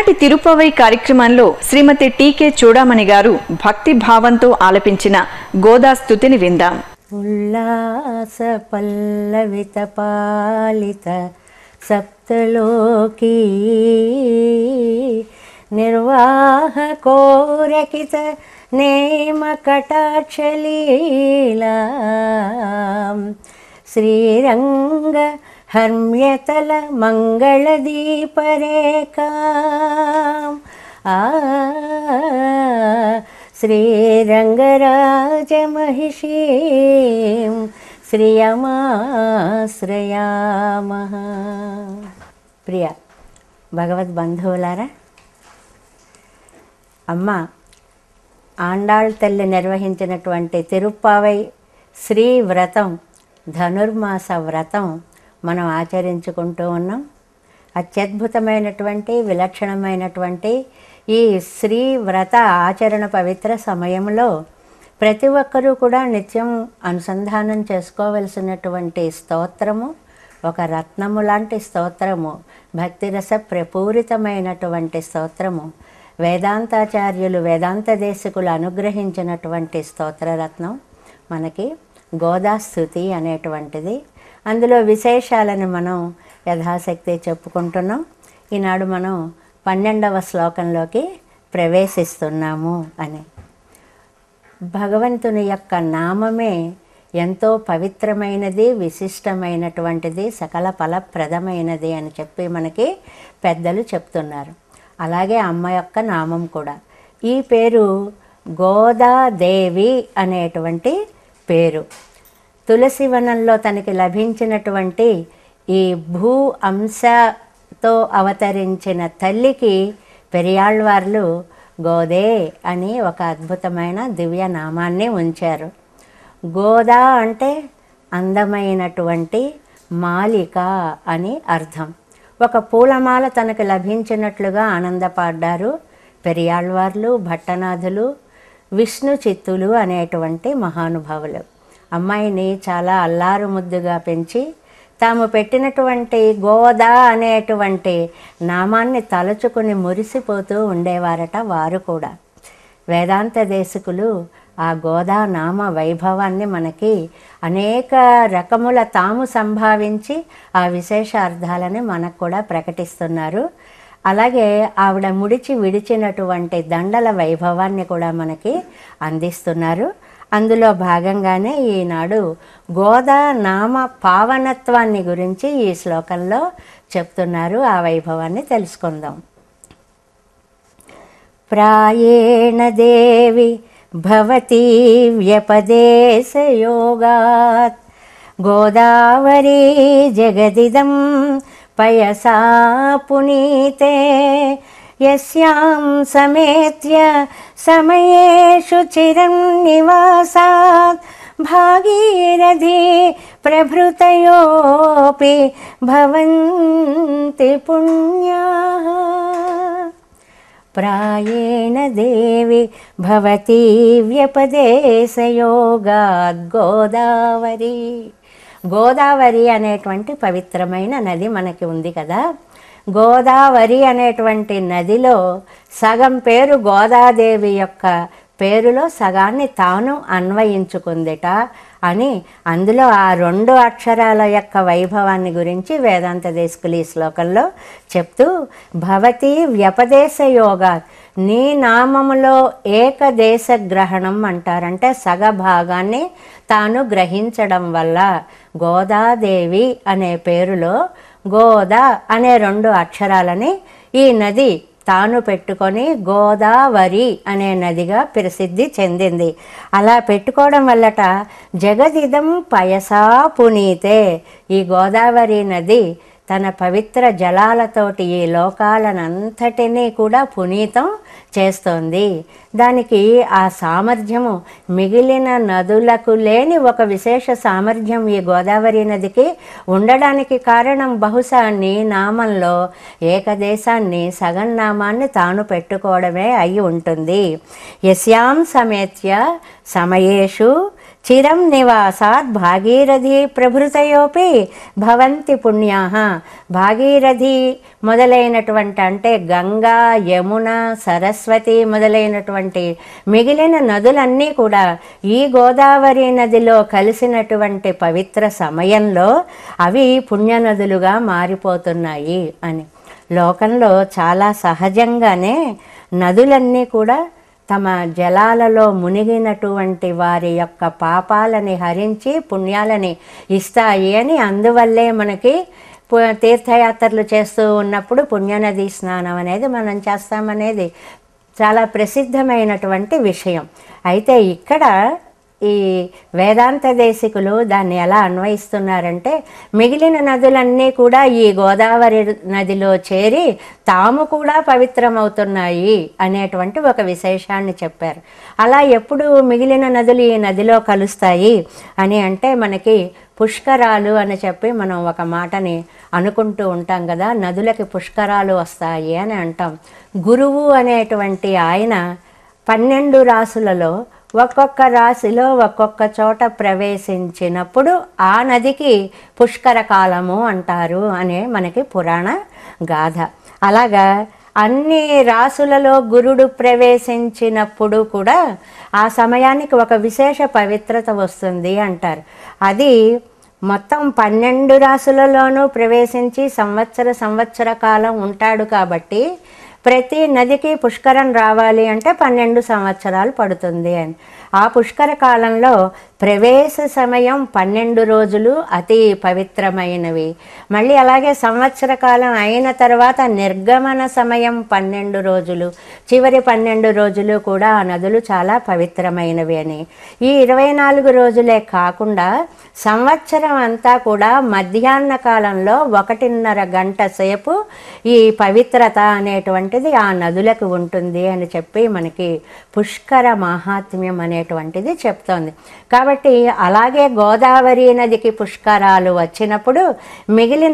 [SPEAKER 2] ఈనాటి తిరుపవై కార్యక్రమంలో శ్రీమతి టీకే చూడామణి గారు భక్తి భావంతో ఆలపించిన గోదా స్తుతిని విందాం
[SPEAKER 8] ఉల్లాస పల్లవిత పాలిత సప్తలోకీ నిర్వాహ కోరకిత నేమ కటాక్షలీలా శ్రీరంగ హర్మ్యతల మంగళ దీపరేఖా ఆ శ్రీరంగరాజమహిషీం శ్రియమాశ్రయామః ప్రియ భగవద్ బంధువులారా అమ్మ ఆండాళ్ తల్లి నిర్వహించినటువంటి తిరుప్పావై శ్రీ వ్రతం ధనుర్మాస వ్రతం మనం ఆచరించుకుంటూ ఉన్నాం అత్యద్భుతమైనటువంటి విలక్షణమైనటువంటి ఈ శ్రీ వ్రత ఆచరణ పవిత్ర సమయంలో ప్రతి ఒక్కరూ కూడా నిత్యం అనుసంధానం చేసుకోవలసినటువంటి స్తోత్రము ఒక రత్నము లాంటి స్తోత్రము భక్తిరస ప్రపూరితమైనటువంటి స్తోత్రము వేదాంతాచార్యులు వేదాంత దేశకులు అనుగ్రహించినటువంటి స్తోత్రరత్నం మనకి గోదాస్థుతి అనేటువంటిది అందులో విశేషాలను మనం యథాశక్తి చెప్పుకుంటున్నాం ఈనాడు మనం పన్నెండవ శ్లోకంలోకి ప్రవేశిస్తున్నాము అని భగవంతుని యొక్క నామమే ఎంతో పవిత్రమైనది విశిష్టమైనటువంటిది సకల ఫలప్రదమైనది అని చెప్పి మనకి పెద్దలు చెప్తున్నారు అలాగే అమ్మ యొక్క నామం కూడా ఈ పేరు గోదాదేవి అనేటువంటి పేరు తులసి వనంలో తనకి లభించినటువంటి ఈ భూ అంశతో అవతరించిన తల్లికి పెరియాళ్వార్లు గోదే అని ఒక అద్భుతమైన దివ్య నామాన్ని ఉంచారు గోదా అంటే అందమైనటువంటి మాలిక అని అర్థం ఒక పూలమాల తనకు లభించినట్లుగా ఆనందపడ్డారు పెరియాళ్వార్లు భట్టనాథులు విష్ణు చిత్తులు అనేటువంటి మహానుభావులు అమ్మాయిని చాలా అల్లారు ముద్దుగా పెంచి తాము పెట్టినటువంటి గోదా అనేటువంటి నామాన్ని తలుచుకుని మురిసిపోతూ ఉండేవారట వారు కూడా వేదాంత దేశకులు ఆ గోదా నామ వైభవాన్ని మనకి అనేక రకముల తాము సంభావించి ఆ విశేష అర్థాలని మనకు కూడా ప్రకటిస్తున్నారు అలాగే ఆవిడ ముడిచి విడిచినటువంటి దండల వైభవాన్ని కూడా మనకి అందిస్తున్నారు అందులో భాగంగానే ఈనాడు గోదా నామ పావనత్వాన్ని గురించి ఈ శ్లోకంలో చెప్తున్నారు ఆ వైభవాన్ని తెలుసుకుందాం ప్రాయేణ దేవి భవతి వ్యపదేశయోగాత్ గోదావరీ జగదిదం పయసా పునీతే యస్యాం సమేత్య సమయేషు చిరం నివాసాత్ భాగీరథి ప్రభృతయోపి భవంతి పుణ్యాః ప్రాయేణ దేవి భవతి వ్యపదేశయోగాద్ గోదావరి గోదావరి అనేటువంటి పవిత్రమైన నది మనకి ఉంది కదా గోదావరి అనేటువంటి నదిలో సగం పేరు గోదాదేవి యొక్క పేరులో సగాన్ని తాను అన్వయించుకుందిట అని అందులో ఆ రెండు అక్షరాల యొక్క వైభవాన్ని గురించి వేదాంత దేశకులు ఈ శ్లోకంలో చెప్తూ భవతి వ్యపదేశ యోగా నీ నామములో ఏకదేశ గ్రహణం అంటారంటే సగ భాగాన్ని తాను గ్రహించడం వల్ల గోదాదేవి అనే పేరులో గోదా అనే రెండు అక్షరాలని ఈ నది తాను పెట్టుకొని గోదావరి అనే నదిగా ప్రసిద్ధి చెందింది అలా పెట్టుకోవడం వల్లట జగదిదం పయసా పునీతే ఈ గోదావరి నది తన పవిత్ర జలాలతోటి ఈ లోకాలనంతటినీ కూడా పునీతం చేస్తోంది దానికి ఆ సామర్థ్యము మిగిలిన నదులకు లేని ఒక విశేష సామర్థ్యం ఈ గోదావరి నదికి ఉండడానికి కారణం బహుశా నీ నామంలో ఏకదేశాన్ని సగం నామాన్ని తాను పెట్టుకోవడమే అయి ఉంటుంది యస్యాం సమేత్య సమయేషు చిరం నివాసాత్ భాగీరథి ప్రభృతయోపి భవంతి పుణ్యాహ భాగీరథి మొదలైనటువంటి అంటే గంగా యమున సరస్వతి మొదలైనటువంటి మిగిలిన నదులన్నీ కూడా ఈ గోదావరి నదిలో కలిసినటువంటి పవిత్ర సమయంలో అవి పుణ్యనదులుగా మారిపోతున్నాయి అని లోకంలో చాలా సహజంగానే నదులన్నీ కూడా తమ జలాలలో మునిగినటువంటి వారి యొక్క పాపాలని హరించి పుణ్యాలని ఇస్తాయి అని అందువల్లే మనకి పు- తీర్థయాత్రలు చేస్తూ ఉన్నప్పుడు పుణ్యనది స్నానం అనేది మనం చేస్తామనేది చాలా ప్రసిద్ధమైనటువంటి విషయం అయితే ఇక్కడ ఈ వేదాంత దేశికులు దాన్ని ఎలా అన్వయిస్తున్నారంటే మిగిలిన నదులన్నీ కూడా ఈ గోదావరి నదిలో చేరి తాము కూడా పవిత్రమవుతున్నాయి అనేటువంటి ఒక విశేషాన్ని చెప్పారు అలా ఎప్పుడు మిగిలిన నదులు ఈ నదిలో కలుస్తాయి అని అంటే మనకి పుష్కరాలు అని చెప్పి మనం ఒక మాటని అనుకుంటూ ఉంటాం కదా నదులకి పుష్కరాలు వస్తాయి అని అంటాం గురువు అనేటువంటి ఆయన పన్నెండు రాసులలో ఒక్కొక్క రాశిలో ఒక్కొక్క చోట ప్రవేశించినప్పుడు ఆ నదికి పుష్కర కాలము అంటారు అనే మనకి పురాణ గాథ అలాగా అన్ని రాసులలో గురుడు ప్రవేశించినప్పుడు కూడా ఆ సమయానికి ఒక విశేష పవిత్రత వస్తుంది అంటారు అది మొత్తం పన్నెండు రాసులలోనూ ప్రవేశించి సంవత్సర సంవత్సర కాలం ఉంటాడు కాబట్టి ప్రతి నదికి పుష్కరం రావాలి అంటే పన్నెండు సంవత్సరాలు పడుతుంది అని ఆ పుష్కర కాలంలో ప్రవేశ సమయం పన్నెండు రోజులు అతి పవిత్రమైనవి మళ్ళీ అలాగే సంవత్సర కాలం అయిన తర్వాత నిర్గమన సమయం పన్నెండు రోజులు చివరి పన్నెండు రోజులు కూడా ఆ నదులు చాలా పవిత్రమైనవి అని ఈ ఇరవై నాలుగు రోజులే కాకుండా సంవత్సరం అంతా కూడా మధ్యాహ్న కాలంలో ఒకటిన్నర గంట సేపు ఈ పవిత్రత అనేటువంటిది ఆ నదులకు ఉంటుంది అని చెప్పి మనకి పుష్కర మాహాత్మ్యం అనేటువంటిది చెప్తోంది కాబట్టి అలాగే గోదావరి నదికి పుష్కరాలు వచ్చినప్పుడు మిగిలిన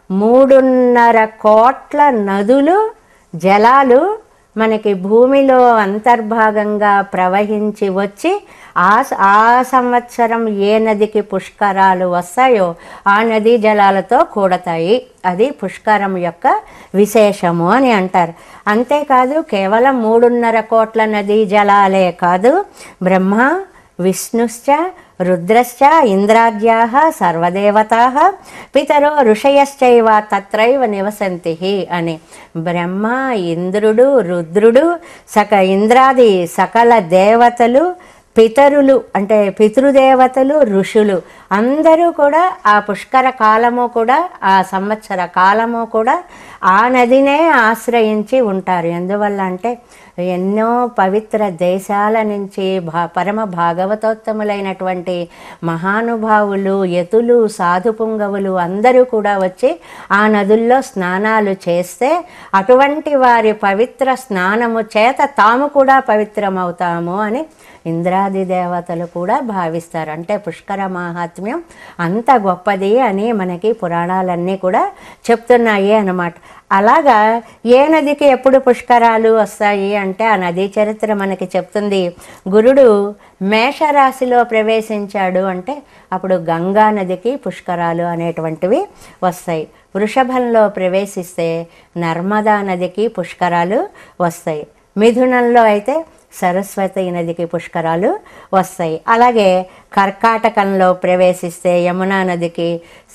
[SPEAKER 8] మూడున్నర కోట్ల నదులు జలాలు మనకి భూమిలో అంతర్భాగంగా ప్రవహించి వచ్చి ఆ స- ఆ సంవత్సరం ఏ నదికి పుష్కరాలు వస్తాయో ఆ నదీ జలాలతో కూడతాయి అది పుష్కరం యొక్క విశేషము అని అంటారు అంతేకాదు కేవలం మూడున్నర కోట్ల నదీ జలాలే కాదు బ్రహ్మ విష్ణుశ్చ రుద్రశ్చ ఇంద్రాద్యా సర్వదేవతా పితరో ఋషయశ్చైవ తత్రైవ నివసంతి అని బ్రహ్మ ఇంద్రుడు రుద్రుడు సక ఇంద్రాది సకల దేవతలు పితరులు అంటే పితృదేవతలు ఋషులు అందరూ కూడా ఆ పుష్కర కాలము కూడా ఆ సంవత్సర కాలము కూడా ఆ నదినే ఆశ్రయించి ఉంటారు ఎందువల్ల అంటే ఎన్నో పవిత్ర దేశాల నుంచి భా పరమ భాగవతోత్తములైనటువంటి మహానుభావులు యతులు సాధు పుంగవులు అందరూ కూడా వచ్చి ఆ నదుల్లో స్నానాలు చేస్తే అటువంటి వారి పవిత్ర స్నానము చేత తాము కూడా పవిత్రమవుతాము అని ఇంద్రాది దేవతలు కూడా భావిస్తారు అంటే పుష్కర మాహాత్మ్యం అంత గొప్పది అని మనకి పురాణాలన్నీ కూడా చెప్తున్నాయి అన్నమాట అలాగా ఏ నదికి ఎప్పుడు పుష్కరాలు వస్తాయి అంటే ఆ నదీ చరిత్ర మనకి చెప్తుంది గురుడు మేషరాశిలో ప్రవేశించాడు అంటే అప్పుడు గంగా నదికి పుష్కరాలు అనేటువంటివి వస్తాయి వృషభంలో ప్రవేశిస్తే నర్మదా నదికి పుష్కరాలు వస్తాయి మిథునంలో అయితే సరస్వతి నదికి పుష్కరాలు వస్తాయి అలాగే కర్కాటకంలో ప్రవేశిస్తే యమునా నదికి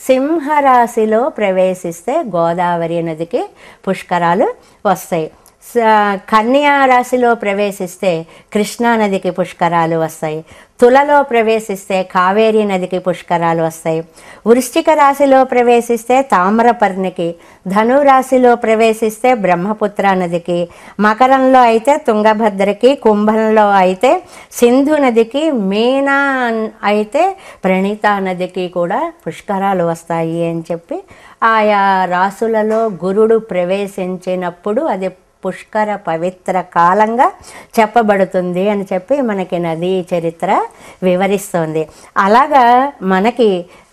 [SPEAKER 8] సింహరాశిలో ప్రవేశిస్తే గోదావరి నదికి పుష్కరాలు వస్తాయి స- కన్యా రాశిలో ప్రవేశిస్తే కృష్ణా నదికి పుష్కరాలు వస్తాయి తులలో ప్రవేశిస్తే కావేరీ నదికి పుష్కరాలు వస్తాయి వృశ్చిక రాశిలో ప్రవేశిస్తే తామ్రపర్ణికి ధను రాశిలో ప్రవేశిస్తే బ్రహ్మపుత్ర నదికి మకరంలో అయితే తుంగభద్రకి కుంభంలో అయితే సింధు నదికి మీనా అయితే ప్రణీతా నదికి కూడా పుష్కరాలు వస్తాయి అని చెప్పి ఆయా రాసులలో గురుడు ప్రవేశించినప్పుడు అది పుష్కర పవిత్ర కాలంగా చెప్పబడుతుంది అని చెప్పి మనకి నదీ చరిత్ర వివరిస్తోంది అలాగా మనకి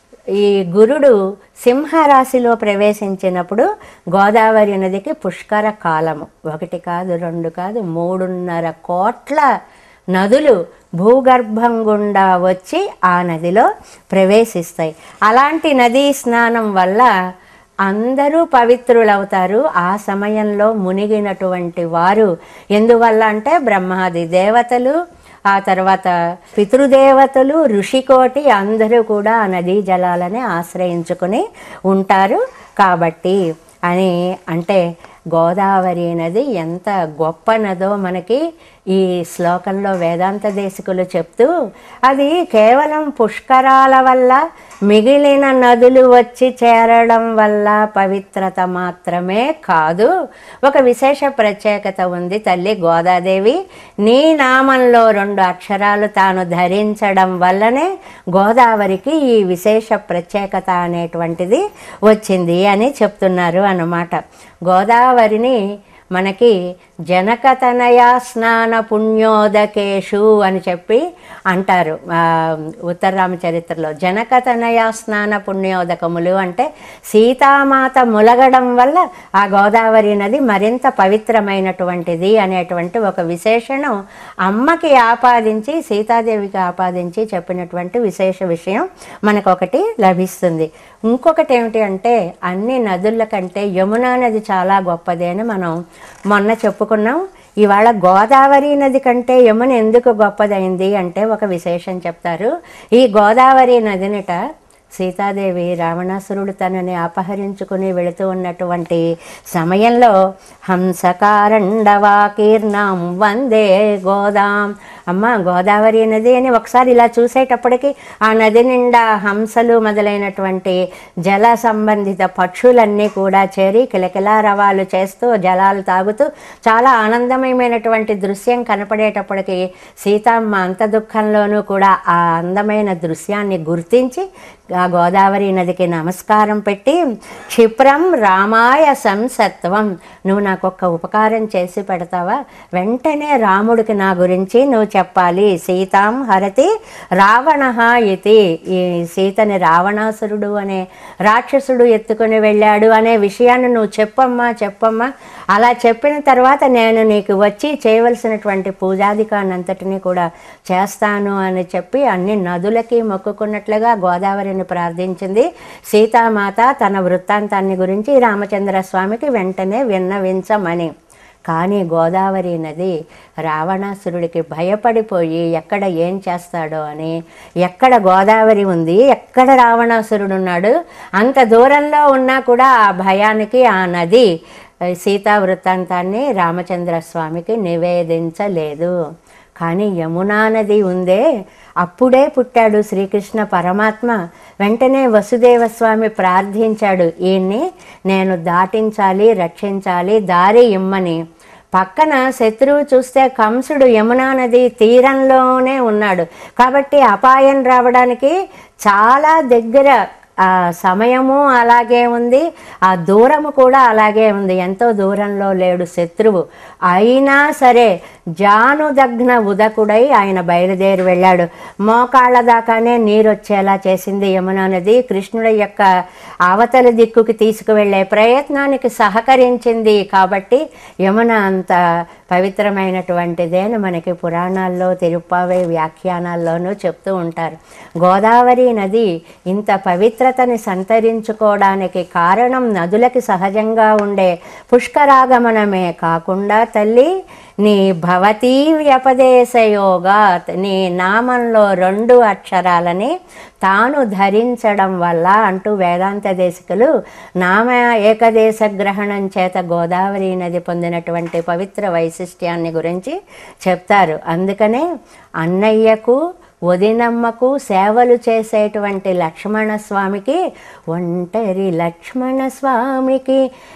[SPEAKER 8] ఈ గురుడు సింహరాశిలో ప్రవేశించినప్పుడు గోదావరి నదికి పుష్కర కాలము ఒకటి కాదు రెండు కాదు మూడున్నర కోట్ల నదులు భూగర్భం గుండా వచ్చి ఆ నదిలో ప్రవేశిస్తాయి అలాంటి నదీ స్నానం వల్ల అందరూ పవిత్రులవుతారు ఆ సమయంలో మునిగినటువంటి వారు ఎందువల్ల అంటే బ్రహ్మాది దేవతలు ఆ తర్వాత పితృదేవతలు ఋషికోటి అందరూ కూడా ఆ నదీ జలాలని ఆశ్రయించుకుని ఉంటారు కాబట్టి అని అంటే గోదావరి నది ఎంత గొప్ప నదో మనకి ఈ శ్లోకంలో వేదాంత దేశికులు చెప్తూ అది కేవలం పుష్కరాల వల్ల మిగిలిన నదులు వచ్చి చేరడం వల్ల పవిత్రత మాత్రమే కాదు ఒక విశేష ప్రత్యేకత ఉంది తల్లి గోదాదేవి నీ నామంలో రెండు అక్షరాలు తాను ధరించడం వల్లనే గోదావరికి ఈ విశేష ప్రత్యేకత అనేటువంటిది వచ్చింది అని చెప్తున్నారు అన్నమాట గోదావరిని మనకి జనకతనయ స్నాన పుణ్యోదకేషు అని చెప్పి అంటారు ఆ, ఉత్తర రామచరిత్రలో జనకతనయ స్నాన పుణ్యోదకములు అంటే సీతామాత ములగడం వల్ల ఆ గోదావరి నది మరింత పవిత్రమైనటువంటిది అనేటువంటి ఒక విశేషణం అమ్మకి ఆపాదించి సీతాదేవికి ఆపాదించి చెప్పినటువంటి విశేష విషయం మనకు ఒకటి లభిస్తుంది ఇంకొకటి ఏమిటి అంటే అన్ని నదుల కంటే యమునా నది చాలా గొప్పది అని మనం మొన్న చెప్పుకున్నాం ఇవాళ గోదావరి నది కంటే యమున ఎందుకు గొప్పదైంది అంటే ఒక విశేషం చెప్తారు ఈ గోదావరి నదినిట సీతాదేవి రావణాసురుడు తనని అపహరించుకుని వెళుతూ ఉన్నటువంటి సమయంలో హంసకారండవాకీర్ణం వందే గోదాం అమ్మ గోదావరి నది అని ఒకసారి ఇలా చూసేటప్పటికి ఆ నది నిండా హంసలు మొదలైనటువంటి జల సంబంధిత పక్షులన్నీ కూడా చేరి కిలకిలా రవాలు చేస్తూ జలాలు తాగుతూ చాలా ఆనందమయమైనటువంటి దృశ్యం కనపడేటప్పటికి సీతమ్మ అంత దుఃఖంలోనూ కూడా ఆ అందమైన దృశ్యాన్ని గుర్తించి ఆ గోదావరి నదికి నమస్కారం పెట్టి క్షిప్రం రామాయ సంసత్వం నువ్వు నాకు ఒక్క ఉపకారం చేసి పెడతావా వెంటనే రాముడికి నా గురించి నువ్వు చెప్పాలి సీతాం హరతి రావణ ఇతి ఈ సీతని రావణాసురుడు అనే రాక్షసుడు ఎత్తుకుని వెళ్ళాడు అనే విషయాన్ని నువ్వు చెప్పమ్మా చెప్పమ్మా అలా చెప్పిన తర్వాత నేను నీకు వచ్చి చేయవలసినటువంటి పూజాధికాన్నంతటినీ కూడా చేస్తాను అని చెప్పి అన్ని నదులకి మొక్కుకున్నట్లుగా గోదావరిని ప్రార్థించింది సీతామాత తన వృత్తాంతాన్ని గురించి రామచంద్ర స్వామికి వెంటనే విన్నవించమని కానీ గోదావరి నది రావణాసురుడికి భయపడిపోయి ఎక్కడ ఏం చేస్తాడో అని ఎక్కడ గోదావరి ఉంది ఎక్కడ రావణాసురుడు ఉన్నాడు అంత దూరంలో ఉన్నా కూడా ఆ భయానికి ఆ నది సీతా వృత్తాంతాన్ని రామచంద్ర స్వామికి నివేదించలేదు కానీ యమునా నది ఉందే అప్పుడే పుట్టాడు శ్రీకృష్ణ పరమాత్మ వెంటనే వసుదేవ స్వామి ప్రార్థించాడు ఈయన్ని నేను దాటించాలి రక్షించాలి దారి ఇమ్మని పక్కన శత్రువు చూస్తే కంసుడు యమునా నది తీరంలోనే ఉన్నాడు కాబట్టి అపాయం రావడానికి చాలా దగ్గర ఆ సమయము అలాగే ఉంది ఆ దూరము కూడా అలాగే ఉంది ఎంతో దూరంలో లేడు శత్రువు అయినా సరే జానుదగ్న ఉదకుడై ఆయన బయలుదేరి వెళ్ళాడు మోకాళ్ళ దాకానే నీరు వచ్చేలా చేసింది యమునా నది కృష్ణుడి యొక్క అవతలి దిక్కుకి తీసుకువెళ్ళే ప్రయత్నానికి సహకరించింది కాబట్టి యమున అంత పవిత్రమైనటువంటిదే అని మనకి పురాణాల్లో తిరుప్పావై వ్యాఖ్యానాల్లోనూ చెప్తూ ఉంటారు గోదావరి నది ఇంత పవిత్రతని సంతరించుకోవడానికి కారణం నదులకి సహజంగా ఉండే పుష్కరాగమనమే కాకుండా తల్లి నీ భవతీ వ్యపదేశయోగా నీ నామంలో రెండు అక్షరాలని తాను ధరించడం వల్ల అంటూ వేదాంత దేశికులు నామ ఏకదేశ గ్రహణం చేత గోదావరి నది పొందినటువంటి పవిత్ర వైశిష్ట్యాన్ని గురించి చెప్తారు అందుకనే అన్నయ్యకు వదినమ్మకు సేవలు చేసేటువంటి లక్ష్మణ స్వామికి ఒంటరి లక్ష్మణ స్వామికి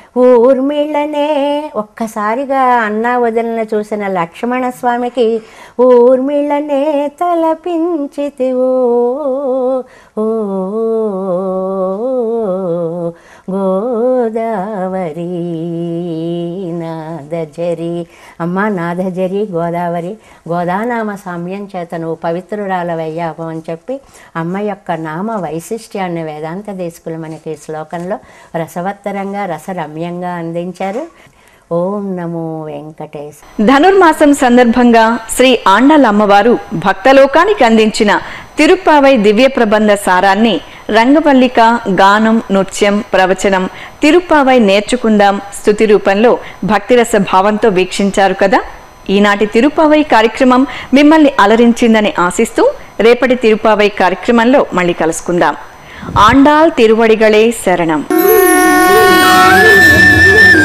[SPEAKER 8] ఊర్మిళనే ఒక్కసారిగా అన్న వదిలిన చూసిన లక్ష్మణ స్వామికి ఊర్మిళనే తలపించితివో ఓ గోదావరి నాదజరి అమ్మ నాదజరి గోదావరి గోదానామ సామ్యం చేత నువ్వు పవిత్రురాలవయ్యావు అని చెప్పి అమ్మ యొక్క నామ వైశిష్ట్యాన్ని వేదాంత దేశకులు మనకి ఈ శ్లోకంలో రసవత్తరంగా రసరమ్యంగా అందించారు ఓం నమో వెంకటేశ
[SPEAKER 2] ధనుర్మాసం సందర్భంగా శ్రీ ఆండాల్ అమ్మవారు భక్తలోకానికి అందించిన తిరుప్పావై దివ్య ప్రబంధ సారాన్ని రంగవల్లిక గానం నృత్యం ప్రవచనం తిరుప్పావై నేర్చుకుందాం స్థుతి రూపంలో భక్తిరస భావంతో వీక్షించారు కదా ఈనాటి తిరుపావై కార్యక్రమం మిమ్మల్ని అలరించిందని ఆశిస్తూ రేపటి తిరుపావై కార్యక్రమంలో మళ్ళీ కలుసుకుందాం ఆండాల్ తిరువడిగళే శరణం